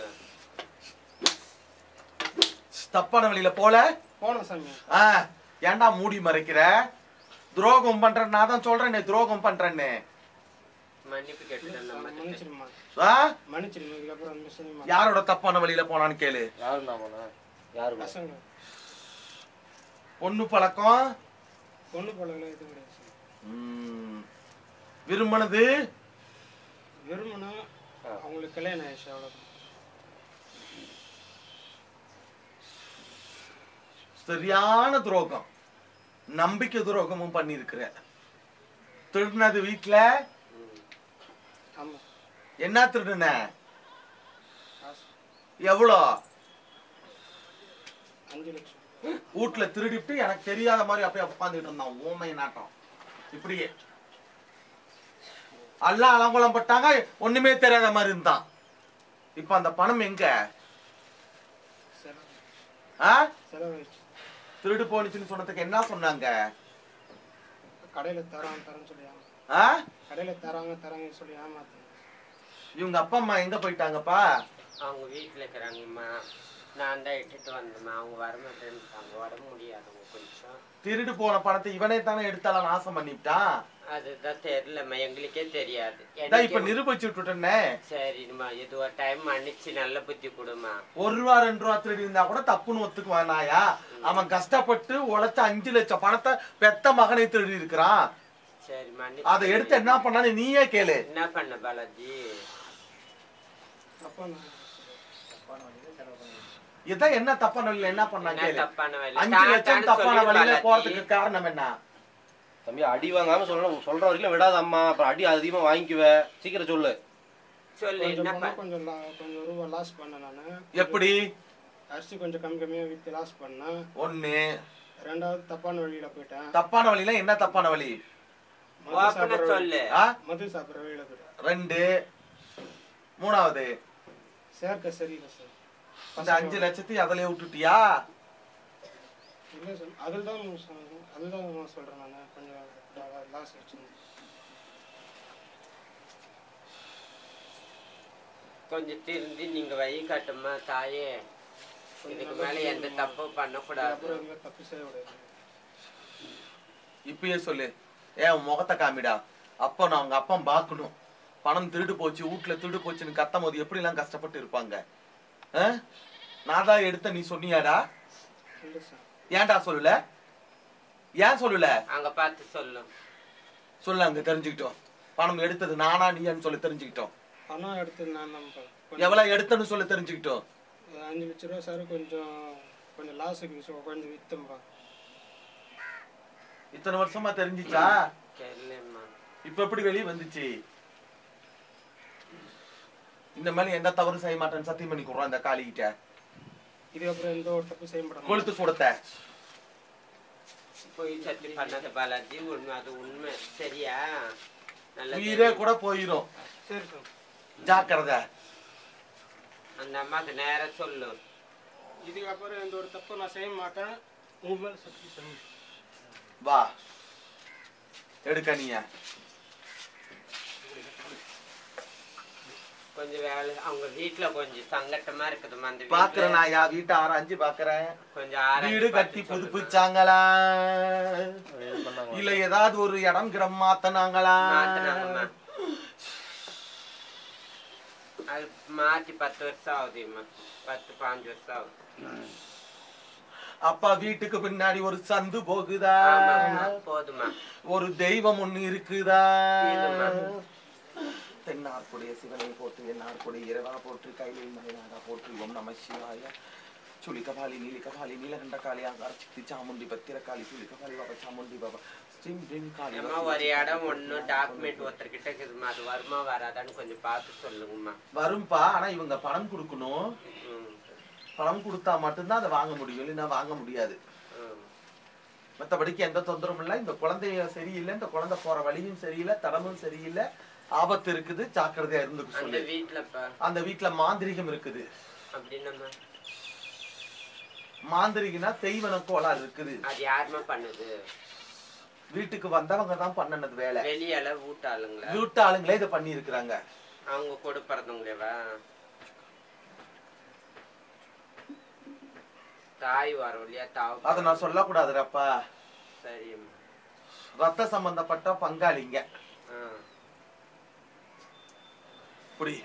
தப்பான வழியில போல போனோம் சாமி ஆ, ஏன்டா மூடி மறைக்கிற துரோகம் பண்றேன் நான் தான் சொல்றேனே துரோகம் பண்றேன்னு மன்னிப்பு கேட்டுட்டேன் நம்ம மன்னிச்சிருமா ஆ? மன்னிச்சிருமா இதுக்கப்புறம் மிஸ் பண்ணிமா யாரோட தப்பான வழியில போனான்னு கேளு யாரு நான் போனேன் யாரு போனேன்? பசங்க பொண்ணு பழக்கம் பொண்ணு பழகலாம் இது கிடையாது சார் ம், விரும்பினது வெறுமனா அவங்களுக்கு கல்யாணம் ஆயிடுச்சு அவ்வளோதான் சரியான துரோகம் நம்பிக்கை துரோகமும் பண்ணியிருக்கிற திருடினது வீட்டுல ஆமா என்ன திருடுன காசு எவ்வளோ அஞ்சு லட்சம் வீட்டுல திருடிட்டு எனக்கு தெரியாத மாதிரி அப்படியே உட்காந்துட்டு இருந்தான் ஊமை நாட்டம் இப்படியே எல்லாம் அலங்கோலம் பட்டாங்க ஒண்ணுமே தெரியாத மாதிரி இருந்தான் இப்ப அந்த பணம் எங்க செலவு ஆ? செலவாயிடுச்சு திருடு போனுச்சுன்னு சொன்னதுக்கு என்ன சொன்னாங்க கடையில தராங்க தரேன்னு சொல்லி ஏமா ஆ? கடையில தராங்க தராங்கன்னு சொல்லி ஏமாத்துங்க இவங்க அப்பா அம்மா எங்க போயிட்டாங்கப்பா அவங்க வீட்டுல இருக்கிறாங்கம்மா நான் தான் இட்டுட்டு வந்தேம்மா அவங்க வரமாட்டேன்ட்டாங்க உடம்பு முடியாதவங்க கொஞ்சம் திருடு போன பணத்தை இவனே தானே எடுத்தாலும் நாசம் பண்ணிவிட்டான் அதுதான் தெரியலம்மா எங்களுக்கே தெரியாது இதான் இப்ப எனக்கே- நிரூபிச்சு விட்டுட்டேனே சரிம்மா இது ஒரு டைம் மன்னிச்சு நல்ல புத்தி கொடுமா ஒரு ரூபா ரெண்டு ரூபா திருடி இருந்தா கூட தப்புன்னு ஒத்துக்குவான் நாயா அவன் கஷ்டப்பட்டு உழைச்ச அஞ்சு லட்சம் பணத்தை பெத்த மகனை திருடி இருக்கிறான் சரி அதை எடுத்து என்ன பண்ணான்னு நீயே கேளு என்ன பண்ண பாலாஜி அப்பா நான் இதான் என்ன தப்பான வழியில என்ன பண்ணா என்ன கேளு தப்பான வழியில? அஞ்சு தான் லட்சம் தான் தப்பான சொல்லு வழியில பாலாஜி. போறதுக்கு காரணம் என்ன தம்பி அடி வாங்காம சொல்லணும் சொல்ற வரைக்கும் விடாத அம்மா அப்புறம் அடி அதிகமா வாங்கிக்குவ சீக்கிரம் சொல்லு சொல்லு கொஞ்சம் என்ன பணம் கொஞ்சம் லா- கொஞ்சம் ரூபா லாஸ் பண்ணேன் நானு எப்படி அரிசி கொஞ்சம் கம்மி கம்மியா வித்து லாஸ் பண்ணேன் ஒண்ணு ரெண்டாவது தப்பான வழியில போயிட்டேன் தப்பான வழியில என்ன தப்பான வழி மது ஓப்பனா சாப்பிடுற சொல்லு. வழி- ஆ? மது சாப்பிடுற வழியில போயிட்டேன் ரெண்டு மூணாவது சேர்க்க சரியில்லை சார் இந்த அஞ்சு லட்சத்தையும் அதிலே விட்டுட்டியா இல்லை சார் அதில் தான் அதில் தான் நான் சொல்கிறேன் நான் கொஞ்சம் லாஸ் வச்சுருந்தேன் கொஞ்சம் திருந்தி நீங்க வழி காட்டுமா தாயே இதுக்கு மேல எந்த தப்பும் பண்ணக்கூடாது அப்புறம் இந்த தப்பு செய்யக்கூடாது இப்பயே சொல்லு ஏன் உன் முகத்தை காமிடா அப்போ நான் அவங்க அப்பா பார்க்கணும் பணம் திருடு போச்சு வீட்டுல திருடு போச்சுன்னு கத்தும் போது எப்படி எல்லாம் கஷ்டப்பட்டு இருப்பாங்க ஆ? நான் தான் எடுத்த நீ சொன்னியாடா இல்லை சார் ஏன்டா சொல்லல ஏன் சொல்லல அங்க பார்த்து சொல்லும் சொல்லு அங்க தெரிஞ்சுக்கிட்டோம் பணம் எடுத்தது நானா நீயான்னு சொல்லி தெரிஞ்சுக்கிட்டோம் பணம் எடுத்து நான் தான் பா- எவ்வளவு எடுத்தன்னு சொல்லி தெரிஞ்சுக்கிட்டோம் கொஞ்சம் அஞ்சு லட்ச ரூபா சார் கொஞ்சம் கொஞ்சம் லாஸுக்கு ஸோ கொஞ்சம் விற்றம்பா இத்தனை வருஷமா தெரிஞ்சிச்சா தெரியலம்மா இப்ப எப்படி வெளியே வந்துச்சு இந்த மாதிரி எந்த தவறு செய்ய மாட்டேன்னு சத்தியம் பண்ணி கொடுறான் இந்த காளிகிட்ட இதுக்கப்புறம் எந்த ஒரு தப்பு செய்ய மாட்டேன் கொளுத்து சுடத்த போய் சத்தி பண்ணாத பாலாஜி உண்மை அது உண்மை சரியா நல்லா உயிரே கூட போயிரும் சரி சார் ஜாக்கிரதை அந்த அம்மாக்கு நேரா சொல்லு இதுக்கப்புறம் எந்த ஒரு தப்பு நான் செய்ய மாட்டேன் உங்க மேலே சக்தி செய்ய வா எடுக்க நீயா கொஞ்சம் வேலை அவங்க வீட்டுல கொஞ்சம் சங்கட்டமா இருக்குதுமா அந்த வீட்டுல. பாக்குறேன் நான் என் வீட்டை ஆராய்ஞ்சு பாக்குறேன் கொஞ்சம் ஆராய்ச்சி வீடு கட்டி புதுப்பிச்சாங்களா இல்ல ஏதாவது ஒரு இடம் கிடம் மாத்தனாங்களா மாத்துனாங்கம்மா. அது மாத்தி பத்து வருஷம் ஆகுதும்மா பத்து பாஞ்சு வருஷம் ஆகுது அப்பா வீட்டுக்கு பின்னாடி ஒரு சந்து போகுதா ஆமாம்மா, போதுமா ஒரு தெய்வம் ஒண்ணு இருக்குதா இதுமா. தென்னார்க்குடைய சிவனை போற்று என்னார்க்குடைய இறைவா போற்று கைலை மலைநாடா போற்று ஓம் நம சிவாய சுலிகபாலி நீலிகபாலி நீலகண்ட காளி ஆங்கார சித்தி சாமுண்டி பத்திரகாளி சுலிகபாலி பாபா சாமுண்டி பாபா ஸ்ரீம் ட்ரீம் காளி ஏம்மா ஒரு இடம் ஒண்ணு டாக்குமெண்ட் ஒருத்தர்கிட்ட இருக்குதுமா அது வருமா வராதான்னு கொஞ்சம் பார்த்து சொல்லுங்கம்மா வரும்பா ஆனா இவங்க பணம் கொடுக்கணும் ம், பணம் கொடுத்தா மட்டும்தான் அதை வாங்க முடியும் இல்லைன்னா வாங்க முடியாது ம். மத்தபடிக்கு எந்த தொந்தரவும் இல்லை இந்த குழந்தைய சரியில்லை இந்த குழந்தை போற வழியும் சரியில்லை தடமும் சரியில்லை ஆபத்து இருக்குது ஜாக்கிரதையா இருந்துக்க அந்த சொல்லு வீட்டுலப்பா அந்த வீட்டுல மாந்திரிகம் இருக்குது அப்படின்னம்மா மாந்திரிகனா செய்வன கோளாறு இருக்குது அது யாரும்மா பண்ணுது வீட்டுக்கு வந்தவங்க தான் பண்ணனது வேலை வெளியால வீட்டாளுங்களா வீட்டு ஆளுங்களே இதை பண்ணி இருக்கிறாங்க அவங்க கூட பிறந்தவங்களேவா தாய் வரும் இல்லையா தாவ அதை நான் சொல்லக்கூடாதுரப்பா சரிம்மா ரத்த சம்பந்தப்பட்ட பங்காளிங்க ஆ இப்படி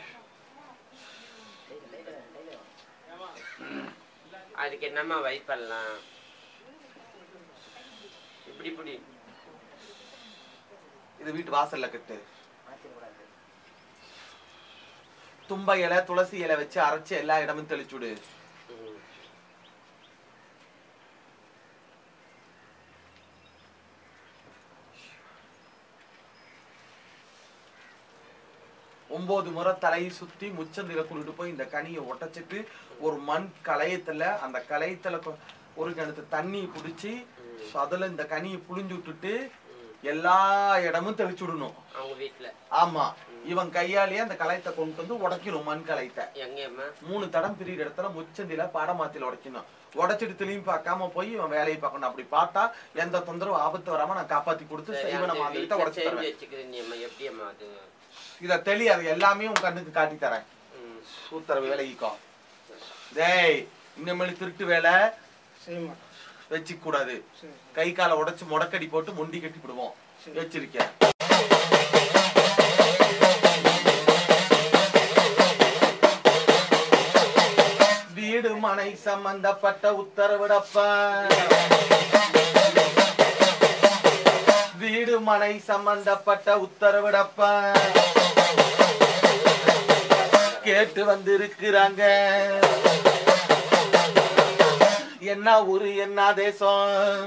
அதுக்கு என்னம்மா வைப்பெல்லாம் இப்படி இப்படி இது வீட்டு வாசல்ல கட்டு தும்ப இலை துளசி இலை வச்சு அரைச்சு எல்லா இடமும் தெளிச்சுடு ம். ஒன்பது முறை தலையை சுத்தி முச்சந்தில கொண்டுட்டு போய் இந்த கனியை ஒட்டச்சிட்டு ஒரு மண் களையத்துல அந்த களையத்துல கொ- ஒரு கிணத்து தண்ணி குடிச்சு அதுல இந்த கனியை புழிஞ்சு விட்டுட்டு எல்லா இடமும் தெளிச்சு விடணும் அவங்க வீட்டுல ஆமா இவன் கையாலேயே அந்த களையத்தை கொண்டு வந்து உடைக்கணும் மண் களையத்தை எங்கேம்மா மூணு தடம் பிரியிற இடத்துல முச்சந்தில பாடமாத்தில உடைக்கணும் உடைச்சிட்டு திரும்பி பார்க்காம போய் இவன் வேலையை பார்க்கணும் அப்படி பார்த்தா எந்த தொந்தரவு ஆபத்து வராம நான் காப்பாத்தி கொடுத்து சரி, செய்வன அந்த மாதிரிட்ட வீட்டுல உடைச்சு செஞ்சு தருவேன் வச்சுக்கிறீங்கம்மா எப்படியம்மா அது இத தெளி அது எல்லாமே உன் கண்ணுக்கு காட்டி தரேன் ம். சூத்திர விலகிக்கோ டேய் இனிமேல் திருட்டு வேலை செய்ய மாட்டோம் வச்சுக்க கூடாது சரி கை காலை உடைச்சு முடக்கடி போட்டு முண்டி கட்டி விடுவோம் வச்சிருக்கேன் வீடு மனை சம்பந்தப்பட்ட உத்தரவிடப்பா வீடு மனை சம்பந்தப்பட்ட உத்தரவிடப்பா கேட்டு வந்திருக்கிறாங்க என்ன ஊரு என்ன தேசம்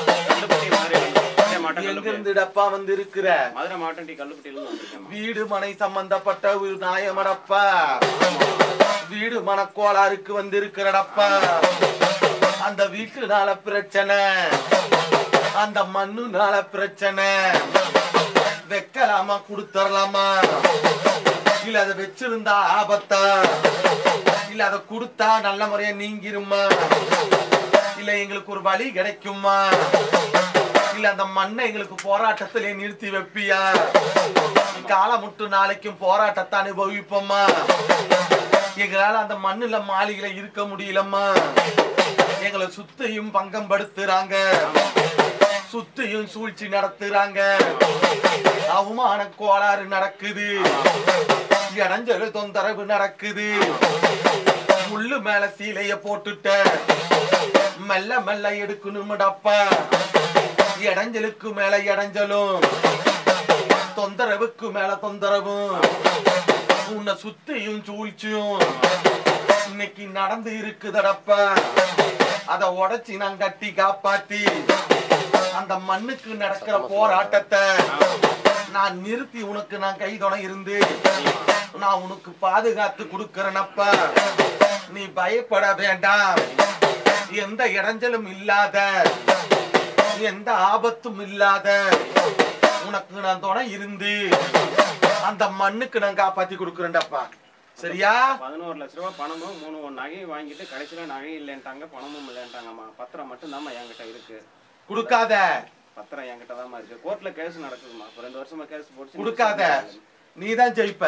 எங்க இருந்துடப்பா வந்திருக்கிற மதுரை மாவட்டம் டி கல்லுப்பட்டியில வந்திருக்கேன் வீடு மனை சம்பந்தப்பட்ட ஒரு நாயமடப்பா வீடு மனக்கோளாறுக்கு வந்திருக்கிறடப்பா அந்த வீட்டுனால பிரச்சனை அந்த மண்ணுனால பிரச்சனை வைக்கலாமா கொடுத்துடலாமா இல்ல அதை வச்சிருந்தா ஆபத்தா இல்ல அதை கொடுத்தா நல்ல முறையா நீங்கிருமா இல்ல எங்களுக்கு ஒரு வழி கிடைக்குமா இல்ல அந்த மண்ணை எங்களுக்கு போராட்டத்திலே நிறுத்தி வைப்பியா காலம் முட்டு நாளைக்கும் போராட்டத்தை அனுபவிப்போமா எங்களால அந்த மண்ணுல மாளிகையில இருக்க முடியலம்மா எங்களை சுத்தியும் பங்கம் படுத்துறாங்க சுத்தியும் சூழ்ச்சி நடத்துறாங்க அவமான கோளாறு நடக்குது இடைஞ்சல் தொந்தரவு நடக்குது முள்ளு மேல சீலைய போட்டுட்ட மெல்ல மெல்ல எடுக்கணும்டப்பா இடைஞ்சலுக்கு மேல இடைஞ்சலும் தொந்தரவுக்கு மேல தொந்தரவும் உன்னை சுத்தியும் சூழ்ச்சியும் இன்னைக்கு நடந்து இருக்குதடப்பா அத உடைச்சி நான் கட்டி காப்பாத்தி அந்த மண்ணுக்கு நடக்கிற போராட்டத்தை நான் நிறுத்தி உனக்கு நான் கைதொணை இருந்து நான் உனக்கு பாதுகாத்து கொடுக்கறேனப்பா நீ பயப்பட வேண்டாம் எந்த இடைஞ்சலும் இல்லாத எந்த ஆபத்தும் இல்லாத உனக்கு நான் துணை இருந்து அந்த மண்ணுக்கு நான் காப்பாத்தி கொடுக்குறேன்டாப்பா சரியா பதினோரு லட்ச ரூபாய் பணமும் மூணு நகையும் வாங்கிட்டு கடைசியில நகை இல்லைன்ட்டாங்க பணமும் இல்லைன்ட்டாங்கம்மா பத்திரம் மட்டும் தாம்மா என்கிட்ட இருக்கு கொடுக்காத பத்திரம் என்கிட்ட தாம்மா இருக்கு கோர்ட்ல கேஸ் நடக்குதுமா இப்போ ரெண்டு வருஷமா கேஸ் போட்டு கொடுக்காத நீதான் ஜெயிப்ப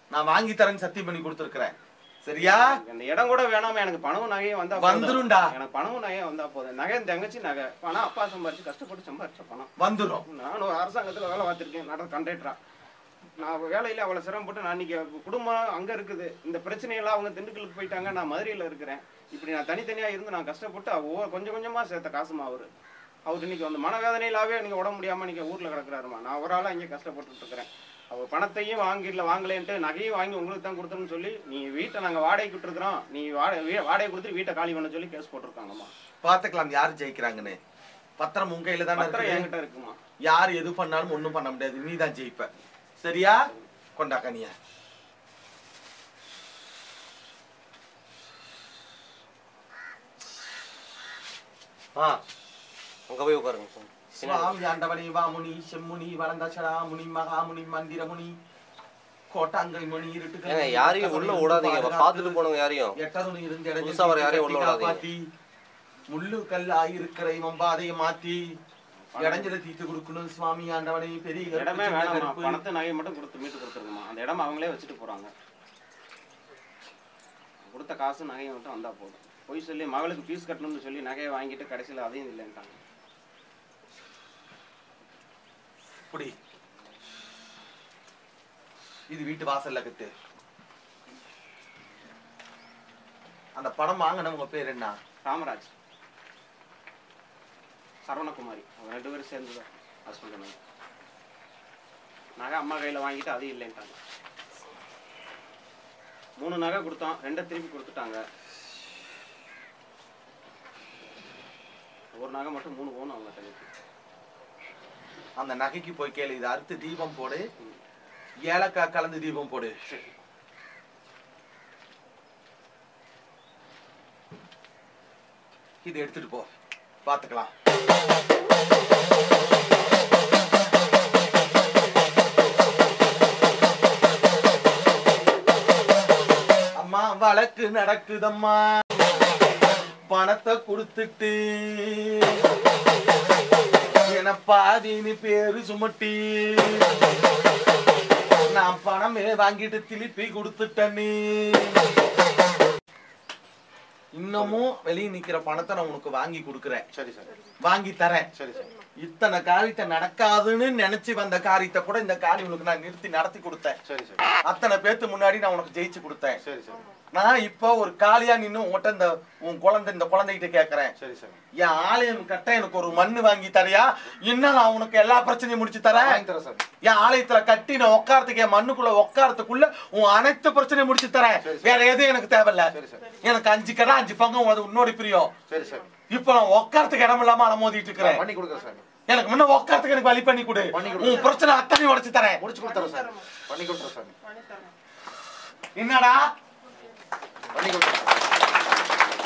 நான் வாங்கி தரேன்னு சத்தியம் பண்ணி கொடுத்துருக்கிறேன் சரியா அந்த இடம் கூட வேணாம எனக்கு பணமும் நகையும் வந்தா போதும். வந்துரும்டா. எனக்கு பணமும் நகையும் வந்தா போதும் நகை என் தங்கச்சி நகை பணம் அப்பா சம்பாரிச்சு கஷ்டப்பட்டு சம்பாரிச்ச பணம் வந்துரும் நானும் அரசாங்கத்துல வேலை பார்த்திருக்கேன் நட கண்டக்டரா நான் வேலையில அவ்வளவு சிரமப்பட்டு நான் இன்னைக்கு குடும்பம் அங்க இருக்குது இந்த பிரச்சனையெல்லாம் அவங்க திண்டுக்கலுக்கு போயிட்டாங்க நான் மதுரையில இருக்கிறேன் இப்படி நான் தனித்தனியா இருந்து நான் கஷ்டப்பட்டு ஒவ்வொரு கொஞ்சம் கொஞ்சமா சேர்த்த காசுமா அவரு அவர் இன்னைக்கு வந்து மனவேதனையிலாவே நீங்க உடம்பு முடியாம நீங்க ஊர்ல கிடக்குறாருமா நான் ஒரு ஆளா இங்கே கஷ்டப்பட்டு இருக்கிறேன் அவர் பணத்தையும் வாங்கிடல வாங்கலேன்ட்டு நகையும் வாங்கி உங்களுக்கு தான் கொடுத்தோம்னு சொல்லி நீ வீட்டை நாங்க வாடகைக்கு விட்டுருக்குறோம் நீ வாடகை வீ- வாடகை கொடுத்துட்டு வீட்டை காலி பண்ண சொல்லி கேஸ் போட்டிருக்காங்கம்மா பாத்துக்கலாம் யாரு ஜெயிக்கிறாங்கன்னு பத்திரம் உங்க கையில தானே பத்திரம் இருக்குது என்கிட்ட இருக்குமா யார் எது பண்ணாலும் ஒண்ணும் பண்ண முடியாது நீ தான் ஜெயிப்ப சரியா கொண்டா கனியா ஆ அங்க போய் உட்காருங்க பின்னாடி. சுவாமி ஆண்டவனே வாமுனி செம்முனி வளந்தாச்சடா முனி மகாமுனி மந்திரமுனி கோட்டாங்கை மணி இருட்டு ஏங்க யாரையும் உள்ள விடாதீங்க அப்ப பாத்துட்டு போனவங்க யாரையும் எட்டதுணி இருந்து இடைஞ்சல் புதுசா வர யாரையும் உள்ள கட்டி விடாதீங்க காப்பாத்தி, முள்ளு கல்லா இருக்கிற இவன் பாதையை மாத்தி இடைஞ்சல தீர்த்து கொடுக்கணும் சுவாமி ஆண்டவனே பெரிய கருப்பு, இடமே சின்ன வேணாம்மா கருப்பு. பணத்தை நகையை மட்டும் கொடுத்து மீட்டு கொடுத்துருங்கம்மா அந்த இடம் அவங்களே வச்சுட்டு போறாங்க கொடுத்த காசு நகையை மட்டும் வந்தா போதும் போய் சொல்லி மகளுக்கு ஃபீஸ் கட்டணும்னு சொல்லி நகையை வாங்கிட்டு கடைசியில் அதையும் இல்லைன்ட்டாங்க புடி இது வீட்டு வாசல்ல கட்டு அந்த படம் வாங்கினவங்க பேர் என்ன ராமராஜ் சரவணகுமாரி அவங்க ரெண்டு பேரும் சேர்ந்து தான் ஹஸ்பண்ட் அண்ட் நகை அம்மா கையில் வாங்கிட்டு அது இல்லைன்ட்டாங்க மூணு நகை கொடுத்தோம் ரெண்டை திருப்பி கொடுத்துட்டாங்க ஒரு நகை மட்டும் மூணு போகணும் அவங்க தங்கச்சி அந்த நகைக்கு போய் கேளு இது அறுத்து தீபம் போடு ஏலக்காய் கலந்து தீபம் போடு இது எடுத்துட்டு போ பாத்துக்கலாம் அம்மா வழக்கு நடக்குதம்மா பணத்தை கொடுத்துட்டு என பாதின்னு பேரு சுமட்டி நான் பணமே வாங்கிட்டு திருப்பி கொடுத்துட்டேன்னு இன்னமும் வெளியே நிக்கிற பணத்தை நான் உனக்கு வாங்கி கொடுக்குறேன் சரி சார் வாங்கி தரேன் சரி சார் இத்தனை காரியத்தை நடக்காதுன்னு நினைச்சு வந்த காரியத்தை கூட இந்த காரியம் உனக்கு நான் நிறுத்தி நடத்தி கொடுத்தேன் சரி சார் அத்தனை பேத்து முன்னாடி நான் உனக்கு ஜெயிச்சு கொடுத்தேன் சரி சார் நான் இப்போ ஒரு காலியா நின்னு உன்கிட்ட இந்த உன் குழந்தை இந்த குழந்தைகிட்ட கேக்குறேன் சரி சார் என் ஆலயம் கட்ட எனக்கு ஒரு மண்ணு வாங்கி தரியா இன்னும் நான் உனக்கு எல்லா பிரச்சனையும் முடிச்சு தரேன் வாங்கி தரேன் சார் என் ஆலயத்துல கட்டி நான் உட்காரத்துக்கு என் மண்ணுக்குள்ள உட்காரத்துக்குள்ள உன் அனைத்து பிரச்சனையும் முடிச்சு தரேன் வேற எதுவும் எனக்கு தேவையில்ல எனக்கு அஞ்சு கடை அஞ்சு பங்கம் அது உன்னோட பிரியம் சரி சார் இப்ப நான் உட்காரத்துக்கு இடம் இல்லாம அலமோதிட்டு இருக்கிறேன் பண்ணி கொடுக்குறேன் சார் எனக்கு முன்ன உட்காரத்துக்கு எனக்கு வழி பண்ணி கொடு உன் பிரச்சனை அத்தனை உடைச்சு தரேன் முடிச்சு கொடுத்துறேன் சார் பண்ணி கொடுத்துறேன் சார் என்னடா பண்ணி கொடுத்துறேன் சார்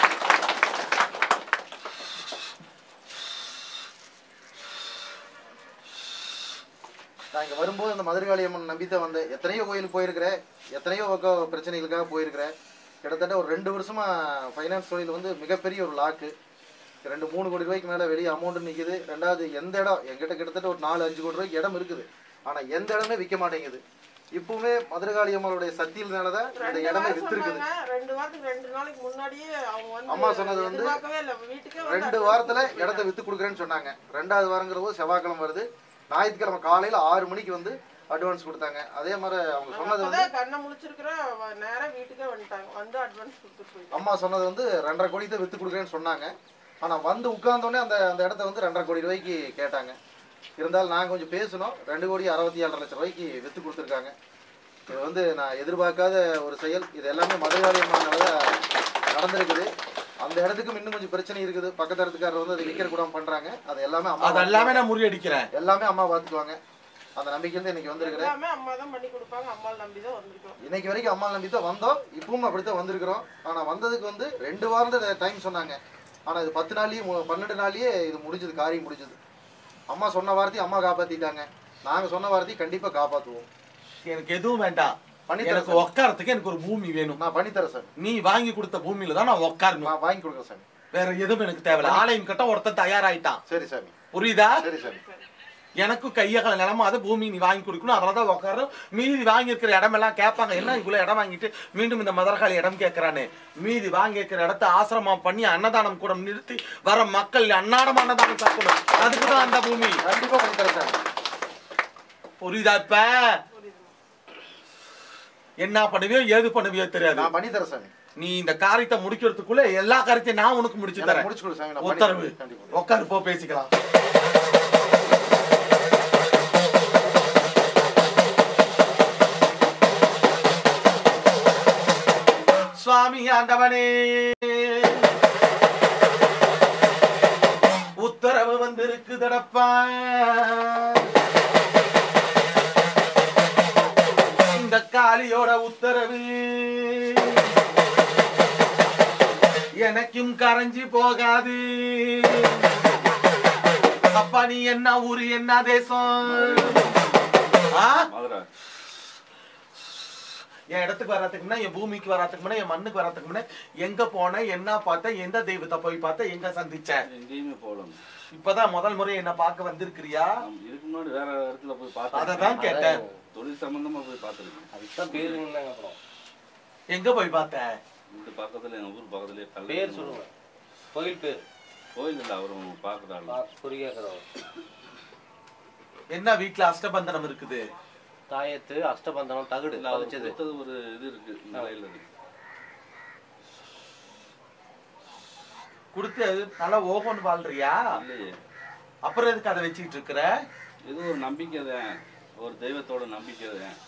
நான் இங்க வரும்போது அந்த மதுரகாளி அம்மன் நம்பித்தான் வந்தேன் எத்தனையோ கோயிலுக்கு போயிருக்கிறேன் எத்தனையோ பக்கம் பிரச்சனைகளுக்காக போயிருக்கிறேன் கிட்டத்தட்ட ஒரு ரெண்டு வருஷமா ஃபைனான்ஸ் தொழில் வந்து மிகப்பெரிய ஒரு லாக்கு ரெண்டு மூணு கோடி ரூபாய்க்கு மேலே வெளியே அமௌண்ட் நிற்குது ரெண்டாவது எந்த இடம் எங்கிட்ட கிட்டத்தட்ட ஒரு நாலு அஞ்சு கோடி ரூபாய்க்கு இடம் இருக்குது ஆனால் எந்த இடமே விற்க மாட்டேங்குது இப்பவுமே மதுரகாளி அம்மனுடைய சக்தியினால தான் இந்த ரெண்டு இடமே வாரம் வித்துருக்குது சொன்னாங்க, ரெண்டு வாரத்துக்கு ரெண்டு நாளைக்கு முன்னாடியே அவங்க வந்து அம்மா சொன்னது வந்து எதிர்பார்க்கவே இல்ல வீட்டுக்கே வந்து ரெண்டு வாரத்துல இடத்த வித்து கொடுக்குறேன்னு சொன்னாங்க ரெண்டாவது வாரங்கிற போது செவ்வாய்க்கிழமை வருது ஞாயிற்றுக்கிழமை காலையில ஆறு மணிக்கு வந்து அட்வான்ஸ் கொடுத்தாங்க அதே மாதிரி அவங்க சொன்னது வந்து அப்பதான் கண்ணை முழிச்சிருக்கிறேன் அவ நேரா வீட்டுக்கே வந்துட்டாங்க வந்து அட்வான்ஸ் கொடுத்துட்டு போயிட்டாங்க அம்மா சொன்னது வந்து ரெண்டரை கோடி தான் வித்து கொடுக்குறேன்னு சொன்னாங்க ஆனா வந்து உட்கார்ந்தோடனே அந்த அந்த இடத்த வந்து ரெண்டரை கோடி ரூபாய்க்கு கேட்டாங்க இருந்தாலும் நாங்கள் கொஞ்சம் பேசணும் ரெண்டு கோடி அறுபத்தி ஏழரை லட்சம் ரூபாய்க்கு வித்து கொடுத்துருக்காங்க இது வந்து நான் எதிர்பார்க்காத ஒரு செயல் இது எல்லாமே மதுரவாடி அம்மானால நடந்திருக்குது அந்த இடத்துக்கும் இன்னும் கொஞ்சம் பிரச்சனை இருக்குது பக்கத்து இடத்துக்காரர் வந்து அதை விற்கிற கூட பண்றாங்க அது எல்லாமே அம்மா அது எல்லாமே நான் முறியடிக்கிறேன் எல்லாமே அம்மா பார்த்துக்குவாங்க அந்த நம்பிக்கையில இன்னைக்கு வந்திருக்கிறேன் எல்லாமே அம்மா தான் பண்ணி கொடுப்பாங்க அம்மா நம்பி தான் வந்திருக்கோம் இன்னைக்கு வரைக்கும் அம்மா நம்பி தான் வந்தோம் இப்பவும் அப்படித்தான் வந்திருக்கிறோம் ஆனா வந்ததுக்கு வந்து ரெண்டு வாரம் தான் டைம் சொன்னாங்க ஆனா இது பத்து நாள்லயே மு- பன்னெண்டு நாள்லயே இது முடிஞ்சது காரியம் முடிஞ்சது அம்மா சொன்ன வார்த்தையை அம்மா காப்பாத்திட்டாங்க நாங்க சொன்ன வார்த்தையை கண்டிப்பா காப்பாத்துவோம் எனக்கு எதுவும் வேண்டாம் பண்ணி தரேன் எனக்கு சார். உட்காரத்துக்கு எனக்கு ஒரு பூமி வேணும் நான் பண்ணி தரேன் சார் நீ வாங்கி கொடுத்த பூமியில தான் நான் உட்காரணும் நான் வாங்கி கொடுக்குறேன் சார் வேற எதுவும் எனக்கு தேவையில்ல ஆலயம் கட்ட ஒருத்தன் தயாராயிட்டான் சரி சாமி புரியுதா சரி சாமி எனக்கும் கையகல நிலமா அது பூமி நீ வாங்கி கொடுக்கணும் அதனால தான் உட்காரும் மீதி வாங்கி இருக்கிற இடமெல்லாம் கேட்பாங்க என்ன இவ்வளவு இடம் வாங்கிட்டு மீண்டும் இந்த மதரகாளி இடம் கேட்கறானே மீதி வாங்கி இருக்கிற இடத்த ஆசிரமம் பண்ணி அன்னதானம் கூட நிறுத்தி வர மக்கள் அன்னாடம் அன்னதானம் சாப்பிடணும் அதுக்கு தான் அந்த பூமி கண்டிப்பா பண்ணி தரேன் சாமி புரியுதா இப்ப என்ன பண்ணுவியோ ஏது பண்ணுவியோ தெரியாது நான் பண்ணி தரேன் சாமி நீ இந்த காரியத்தை முடிக்கிறதுக்குள்ள எல்லா காரியத்தையும் நான் உனக்கு முடிச்சு எனக்கு தரேன் முடிச்சு கொடு சாமி, நான் பண்ணி உத்தரவு தரேன், கண்டிப்பா. உட்காரு போ பேசிக்கலாம் சுவாமி ஆண்டவனே உத்தரவு வந்திருக்குதடப்பா இந்த காளியோட உத்தரவு எனக்கும் கரைஞ்சி போகாது அப்பா நீ என்ன ஊரு என்ன தேசம் ஆ? என் இடத்துக்கு வர்றதுக்கு முன்ன என் பூமிக்கு வர்றதுக்கு முன்ன என் மண்ணுக்கு வர்றதுக்கு முன்ன எங்க போன என்ன பார்த்த எந்த தெய்வத்தை போய் பார்த்த எங்க சந்திச்ச எங்கேயுமே போகலாம் இப்பதான் முதல் முறை என்ன பார்க்க வந்திருக்கிறியா இதுக்கு முன்னாடி வேற இடத்துல போய் பார்த்தேன் அததான் கேட்டேன். தொழில் சம்பந்தமா போய் பார்த்துருக்கேன் அதுதான் பேருங்க அப்புறம் எங்க போய் பார்த்த இந்த பக்கத்துல எங்க ஊர் பக்கத்துலயே கல்ல பேர் சொல்லுங்க கோயில் பேர் கோயில் இல்ல அவரும் பாக்குறாரு புரியாக்கிறவர் என்ன வீட்டுல அஷ்டபந்தனம் இருக்குது தாயத்து அஷ்டபந்தனம் தகுடு இல்ல அவர் பதிச்சது கொடுத்தது ஒரு இது இருக்கு நிலையில இருக்கு கொடுத்து அது நல்லா ஓகோன்னு வாழ்றியா இல்லையே அப்புறம் எதுக்கு அதை வச்சுக்கிட்டு இருக்கிற இது ஒரு நம்பிக்கை தான் ஒரு தெய்வத்தோட நம்பிக்கை தான்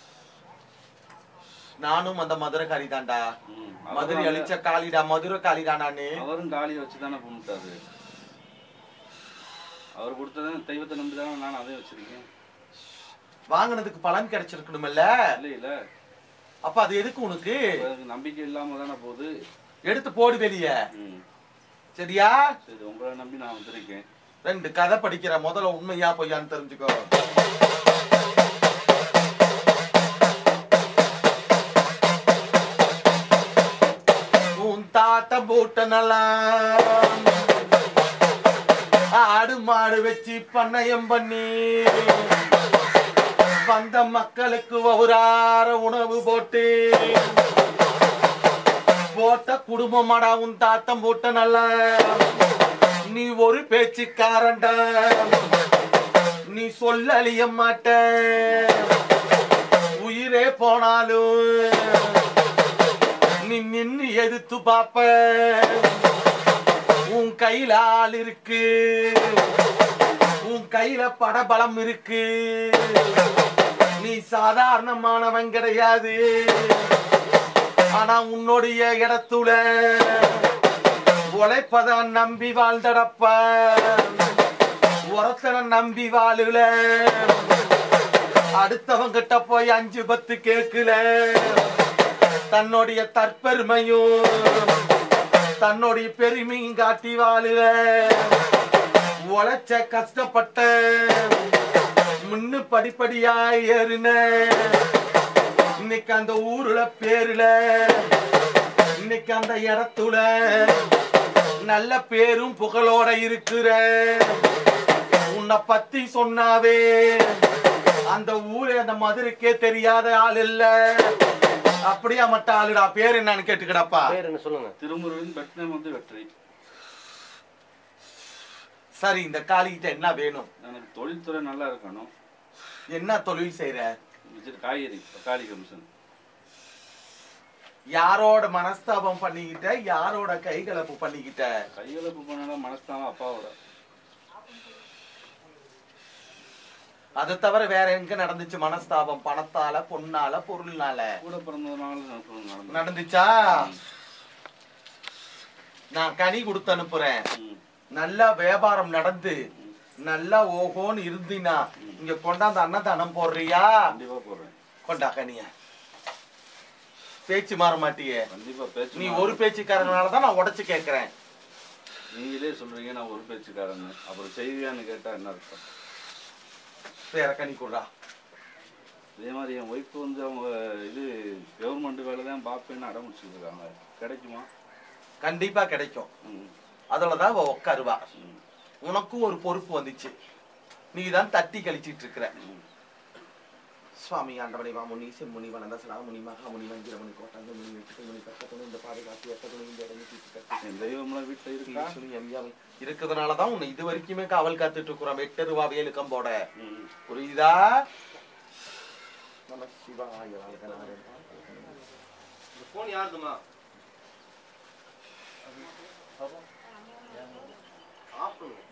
நானும் அந்த மதுரைக்காரி தான்டா மதுரை அவரும் அழிச்ச காளிடா மதுரை காளிடா நானு அவரும் காளியை வச்சு தானே கும்பிட்டாரு அவர் கொடுத்தது தெய்வத்தை நம்பி தானே நான் அதையும் வச்சிருக்கேன் வாங்கினதுக்கு பலன் கிடைச்சிருக்கணும்ல இல்ல இல்ல அப்ப அது எதுக்கு உனக்கு எனக்கு நம்பிக்கை இல்லாம தானே போகுது எடுத்து போடு வெளிய ம். சரியா சரி உங்களை நம்பி நான் வந்திருக்கேன் ரெண்டு கதை படிக்கிற முதல்ல உண்மையா பொய்யான்னு தெரிஞ்சுக்கோ உன் தாத்த போட்ட நல்லா ஆடு மாடு வச்சு பண்ணையம் பண்ணி வந்த மக்களுக்கு ஒவ்வொரு உணவு போட்டு போட்ட குடும்பமாடா உன் தாத்தம் போட்ட நல்லா நீ ஒரு பேச்சுக்காரன்டா நீ சொல்ல அழிய மாட்ட உயிரே போனாலும் நீ நின்னு எதிர்த்து பாப்ப உன் கையில ஆள் இருக்கு உன் கையில படபலம் இருக்கு நீ சாதாரணமானவன் கிடையாது ஆனா உன்னுடைய இடத்துல உழைப்பதான் நம்பி வாழ்ந்தடப்ப ஒருத்தனை நம்பி வாழுல அடுத்தவன் கிட்ட போய் அஞ்சு பத்து கேட்கல தன்னுடைய தற்பெருமையும் தன்னுடைய பெருமையும் காட்டி வாழுல உழைச்ச கஷ்டப்பட்ட முன்னு படிப்படியா ஏறின இன்னைக்கு அந்த ஊர்ல பேருல இன்னைக்கு அந்த இடத்துல நல்ல பேரும் புகழோட இருக்கிற உன்னை பத்தி சொன்னாவே அந்த ஊரே அந்த மதுரைக்கே தெரியாத ஆள் இல்ல அப்படியா மட்ட ஆளுடா பேர் என்னன்னு கேட்டுக்கிடப்பா பேர் என்ன சொல்லுங்க திருமுருகன் பெட்னேம் வந்து வெற்றி சரி இந்த காளிகிட்ட என்ன வேணும் எனக்கு தொழில்துறை நல்லா இருக்கணும் என்ன தொழில் செய்யற வச்சுட்டு காய்கறி தக்காளி கமிஷன் யாரோட மனஸ்தாபம் பண்ணிக்கிட்ட யாரோட கைகலப்பு பண்ணிக்கிட்ட கையெழுப்பு பண்ணா மனஸ்தானம் அப்பாவோட அதை தவிர வேற எங்க நடந்துச்சு மனஸ்தாபம் பணத்தால பொண்ணால பொருள்னால கூட பிறந்ததுனால நடந்து நடந்துச்சா நான் கனி கொடுத்து அனுப்புறேன் நல்லா வியாபாரம் நடந்து நல்லா ஓஹோன்னு இருந்தீனா இங்க கொண்டாந்து அன்னதானம் போடுறியா கண்டிப்பா போடுறேன் கொண்டா கனிய பேச்சு மாற மாட்டியே கண்டிப்பா பேச்சு நீ மாறும். ஒரு பேச்சுக்காரனால தான் நான் உடைச்சு கேக்குறேன் நீங்களே சொல்றீங்க நான் ஒரு பேச்சுக்காரன் அப்புறம் செய்வியான்னு கேட்டா என்ன அர்த்தம் வேற கனி கொடுறா இதே மாதிரி என் ஒய்ஃப் வந்து அவங்க இது கவர்மெண்ட் வேலை தான் பார்ப்பேன்னு அடம் முடிச்சுட்டு இருக்காங்க கிடைக்குமா கண்டிப்பா கிடைக்கும் அதுலதான் அவ உட்காருவா உனக்கும் ஒரு பொறுப்பு வந்துச்சு நீ தான் தட்டி கழிச்சிட்டு இருக்கிற சுவாமி ஆண்டவனை வாமுனி செம்முனி வனந்தசலா முனி மகாமுனி மந்திரமுனி கோட்டாங்க முனி வெட்டுக்கு முனி பக்கத்துணை இந்த பாதுகாத்து எட்டதுணை இந்த இடமே தீர்த்து என் தெய்வம்லாம் வீட்டுல இருக்கா சொல்லி எம்யாவை இருக்கிறதுனால தான் உன்னை இது வரைக்குமே காவல் காத்துட்டு இருக்கிறோம் எட்டு ரூபா வேலுக்கம் போட புரியுதா நம சிவாய வாழ்க நாராயண. இந்த ஃபோன் யாருதுமா ஆஃப் பண்ணுங்க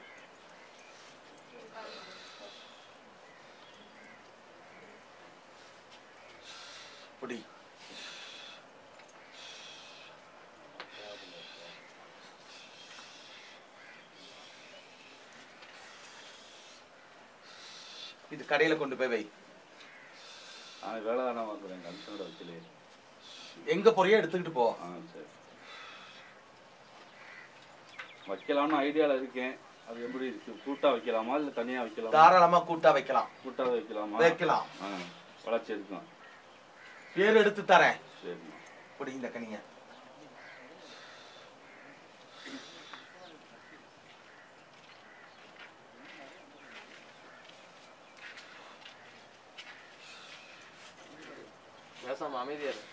புடி இது கடையில கொண்டு போய் வை நான் வேலை தானே வாங்குறேன் கமிஷனோட வக்கீலே எங்க போறியோ எடுத்துக்கிட்டு போ ஆ சரி வைக்கலாம்னு ஐடியாவில் இருக்கேன் அது எப்படி இருக்கு கூட்டா வைக்கலாமா இல்லை தனியாக வைக்கலாமா தாராளமா கூட்டா வைக்கலாம் கூட்டா வைக்கலாமா வைக்கலாம். ஆ வளர்ச்சி இருக்கும் பேர் எடுத்து தரேன் சரிம்மா புடி இந்த கனிய பேசாம அமைதியா இரு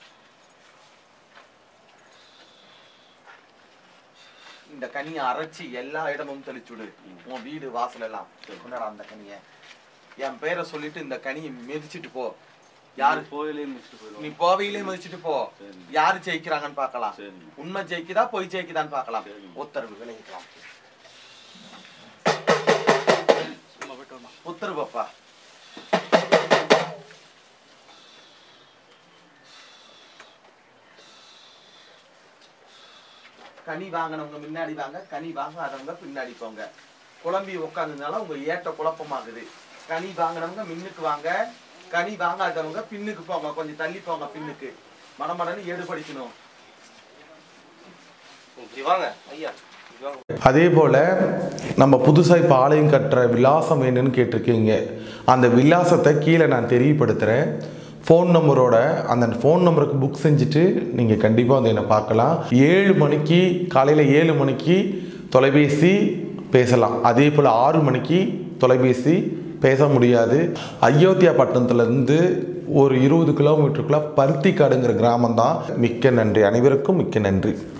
இந்த கனியை அரைச்சி எல்லா இடமும் தெளிச்சுடு உன் வீடு வாசல் எல்லாம் கொண்டாடா அந்த கனிய என் பேரை சொல்லிட்டு இந்த கனியை மிதிச்சிட்டு போ யாரு கோயிலே முடிச்சுட்டு போயிடுவோம் நீ போவையிலே மிதிச்சிட்டு போ யாரு ஜெயிக்கிறாங்கன்னு பார்க்கலாம் உண்மை ஜெயிக்குதா பொய் ஜெயிக்குதான்னு பார்க்கலாம் உத்தரவு விளைவிக்கலாம் உத்தரவு அப்பா கனி வாங்கினவங்க முன்னாடி வாங்க கனி வாங்காதவங்க பின்னாடி போங்க குழம்பி உட்காந்துனால உங்க ஏட்ட குழப்பமாகுது கனி வாங்கினவங்க முன்னுக்கு வாங்க கனி வாங்காதவங்க பின்னுக்கு போங்க கொஞ்சம் தள்ளி போங்க பின்னுக்கு மனமடன்னு எடுபடிக்கணும் இப்படி வாங்க ஐயா இப்படி வாங்க அதே போல் நம்ம புதுசாக இப்போ ஆலயம் கட்டுற விலாசம் என்னன்னு கேட்டிருக்கீங்க அந்த விலாசத்தை கீழே நான் தெரியப்படுத்துகிறேன் ஃபோன் நம்பரோட அந்த ஃபோன் நம்பருக்கு புக் செஞ்சுட்டு நீங்கள் கண்டிப்பாக வந்து என்னை பார்க்கலாம் ஏழு மணிக்கு காலையில் ஏழு மணிக்கு தொலைபேசி பேசலாம் அதே போல் ஆறு மணிக்கு தொலைபேசி பேச முடியாது அயோத்தியா பட்டணத்துலேருந்து ஒரு இருபது கிலோமீட்டருக்குள்ளே பருத்திக்காடுங்கிற கிராமம் தான் மிக்க நன்றி அனைவருக்கும் மிக்க நன்றி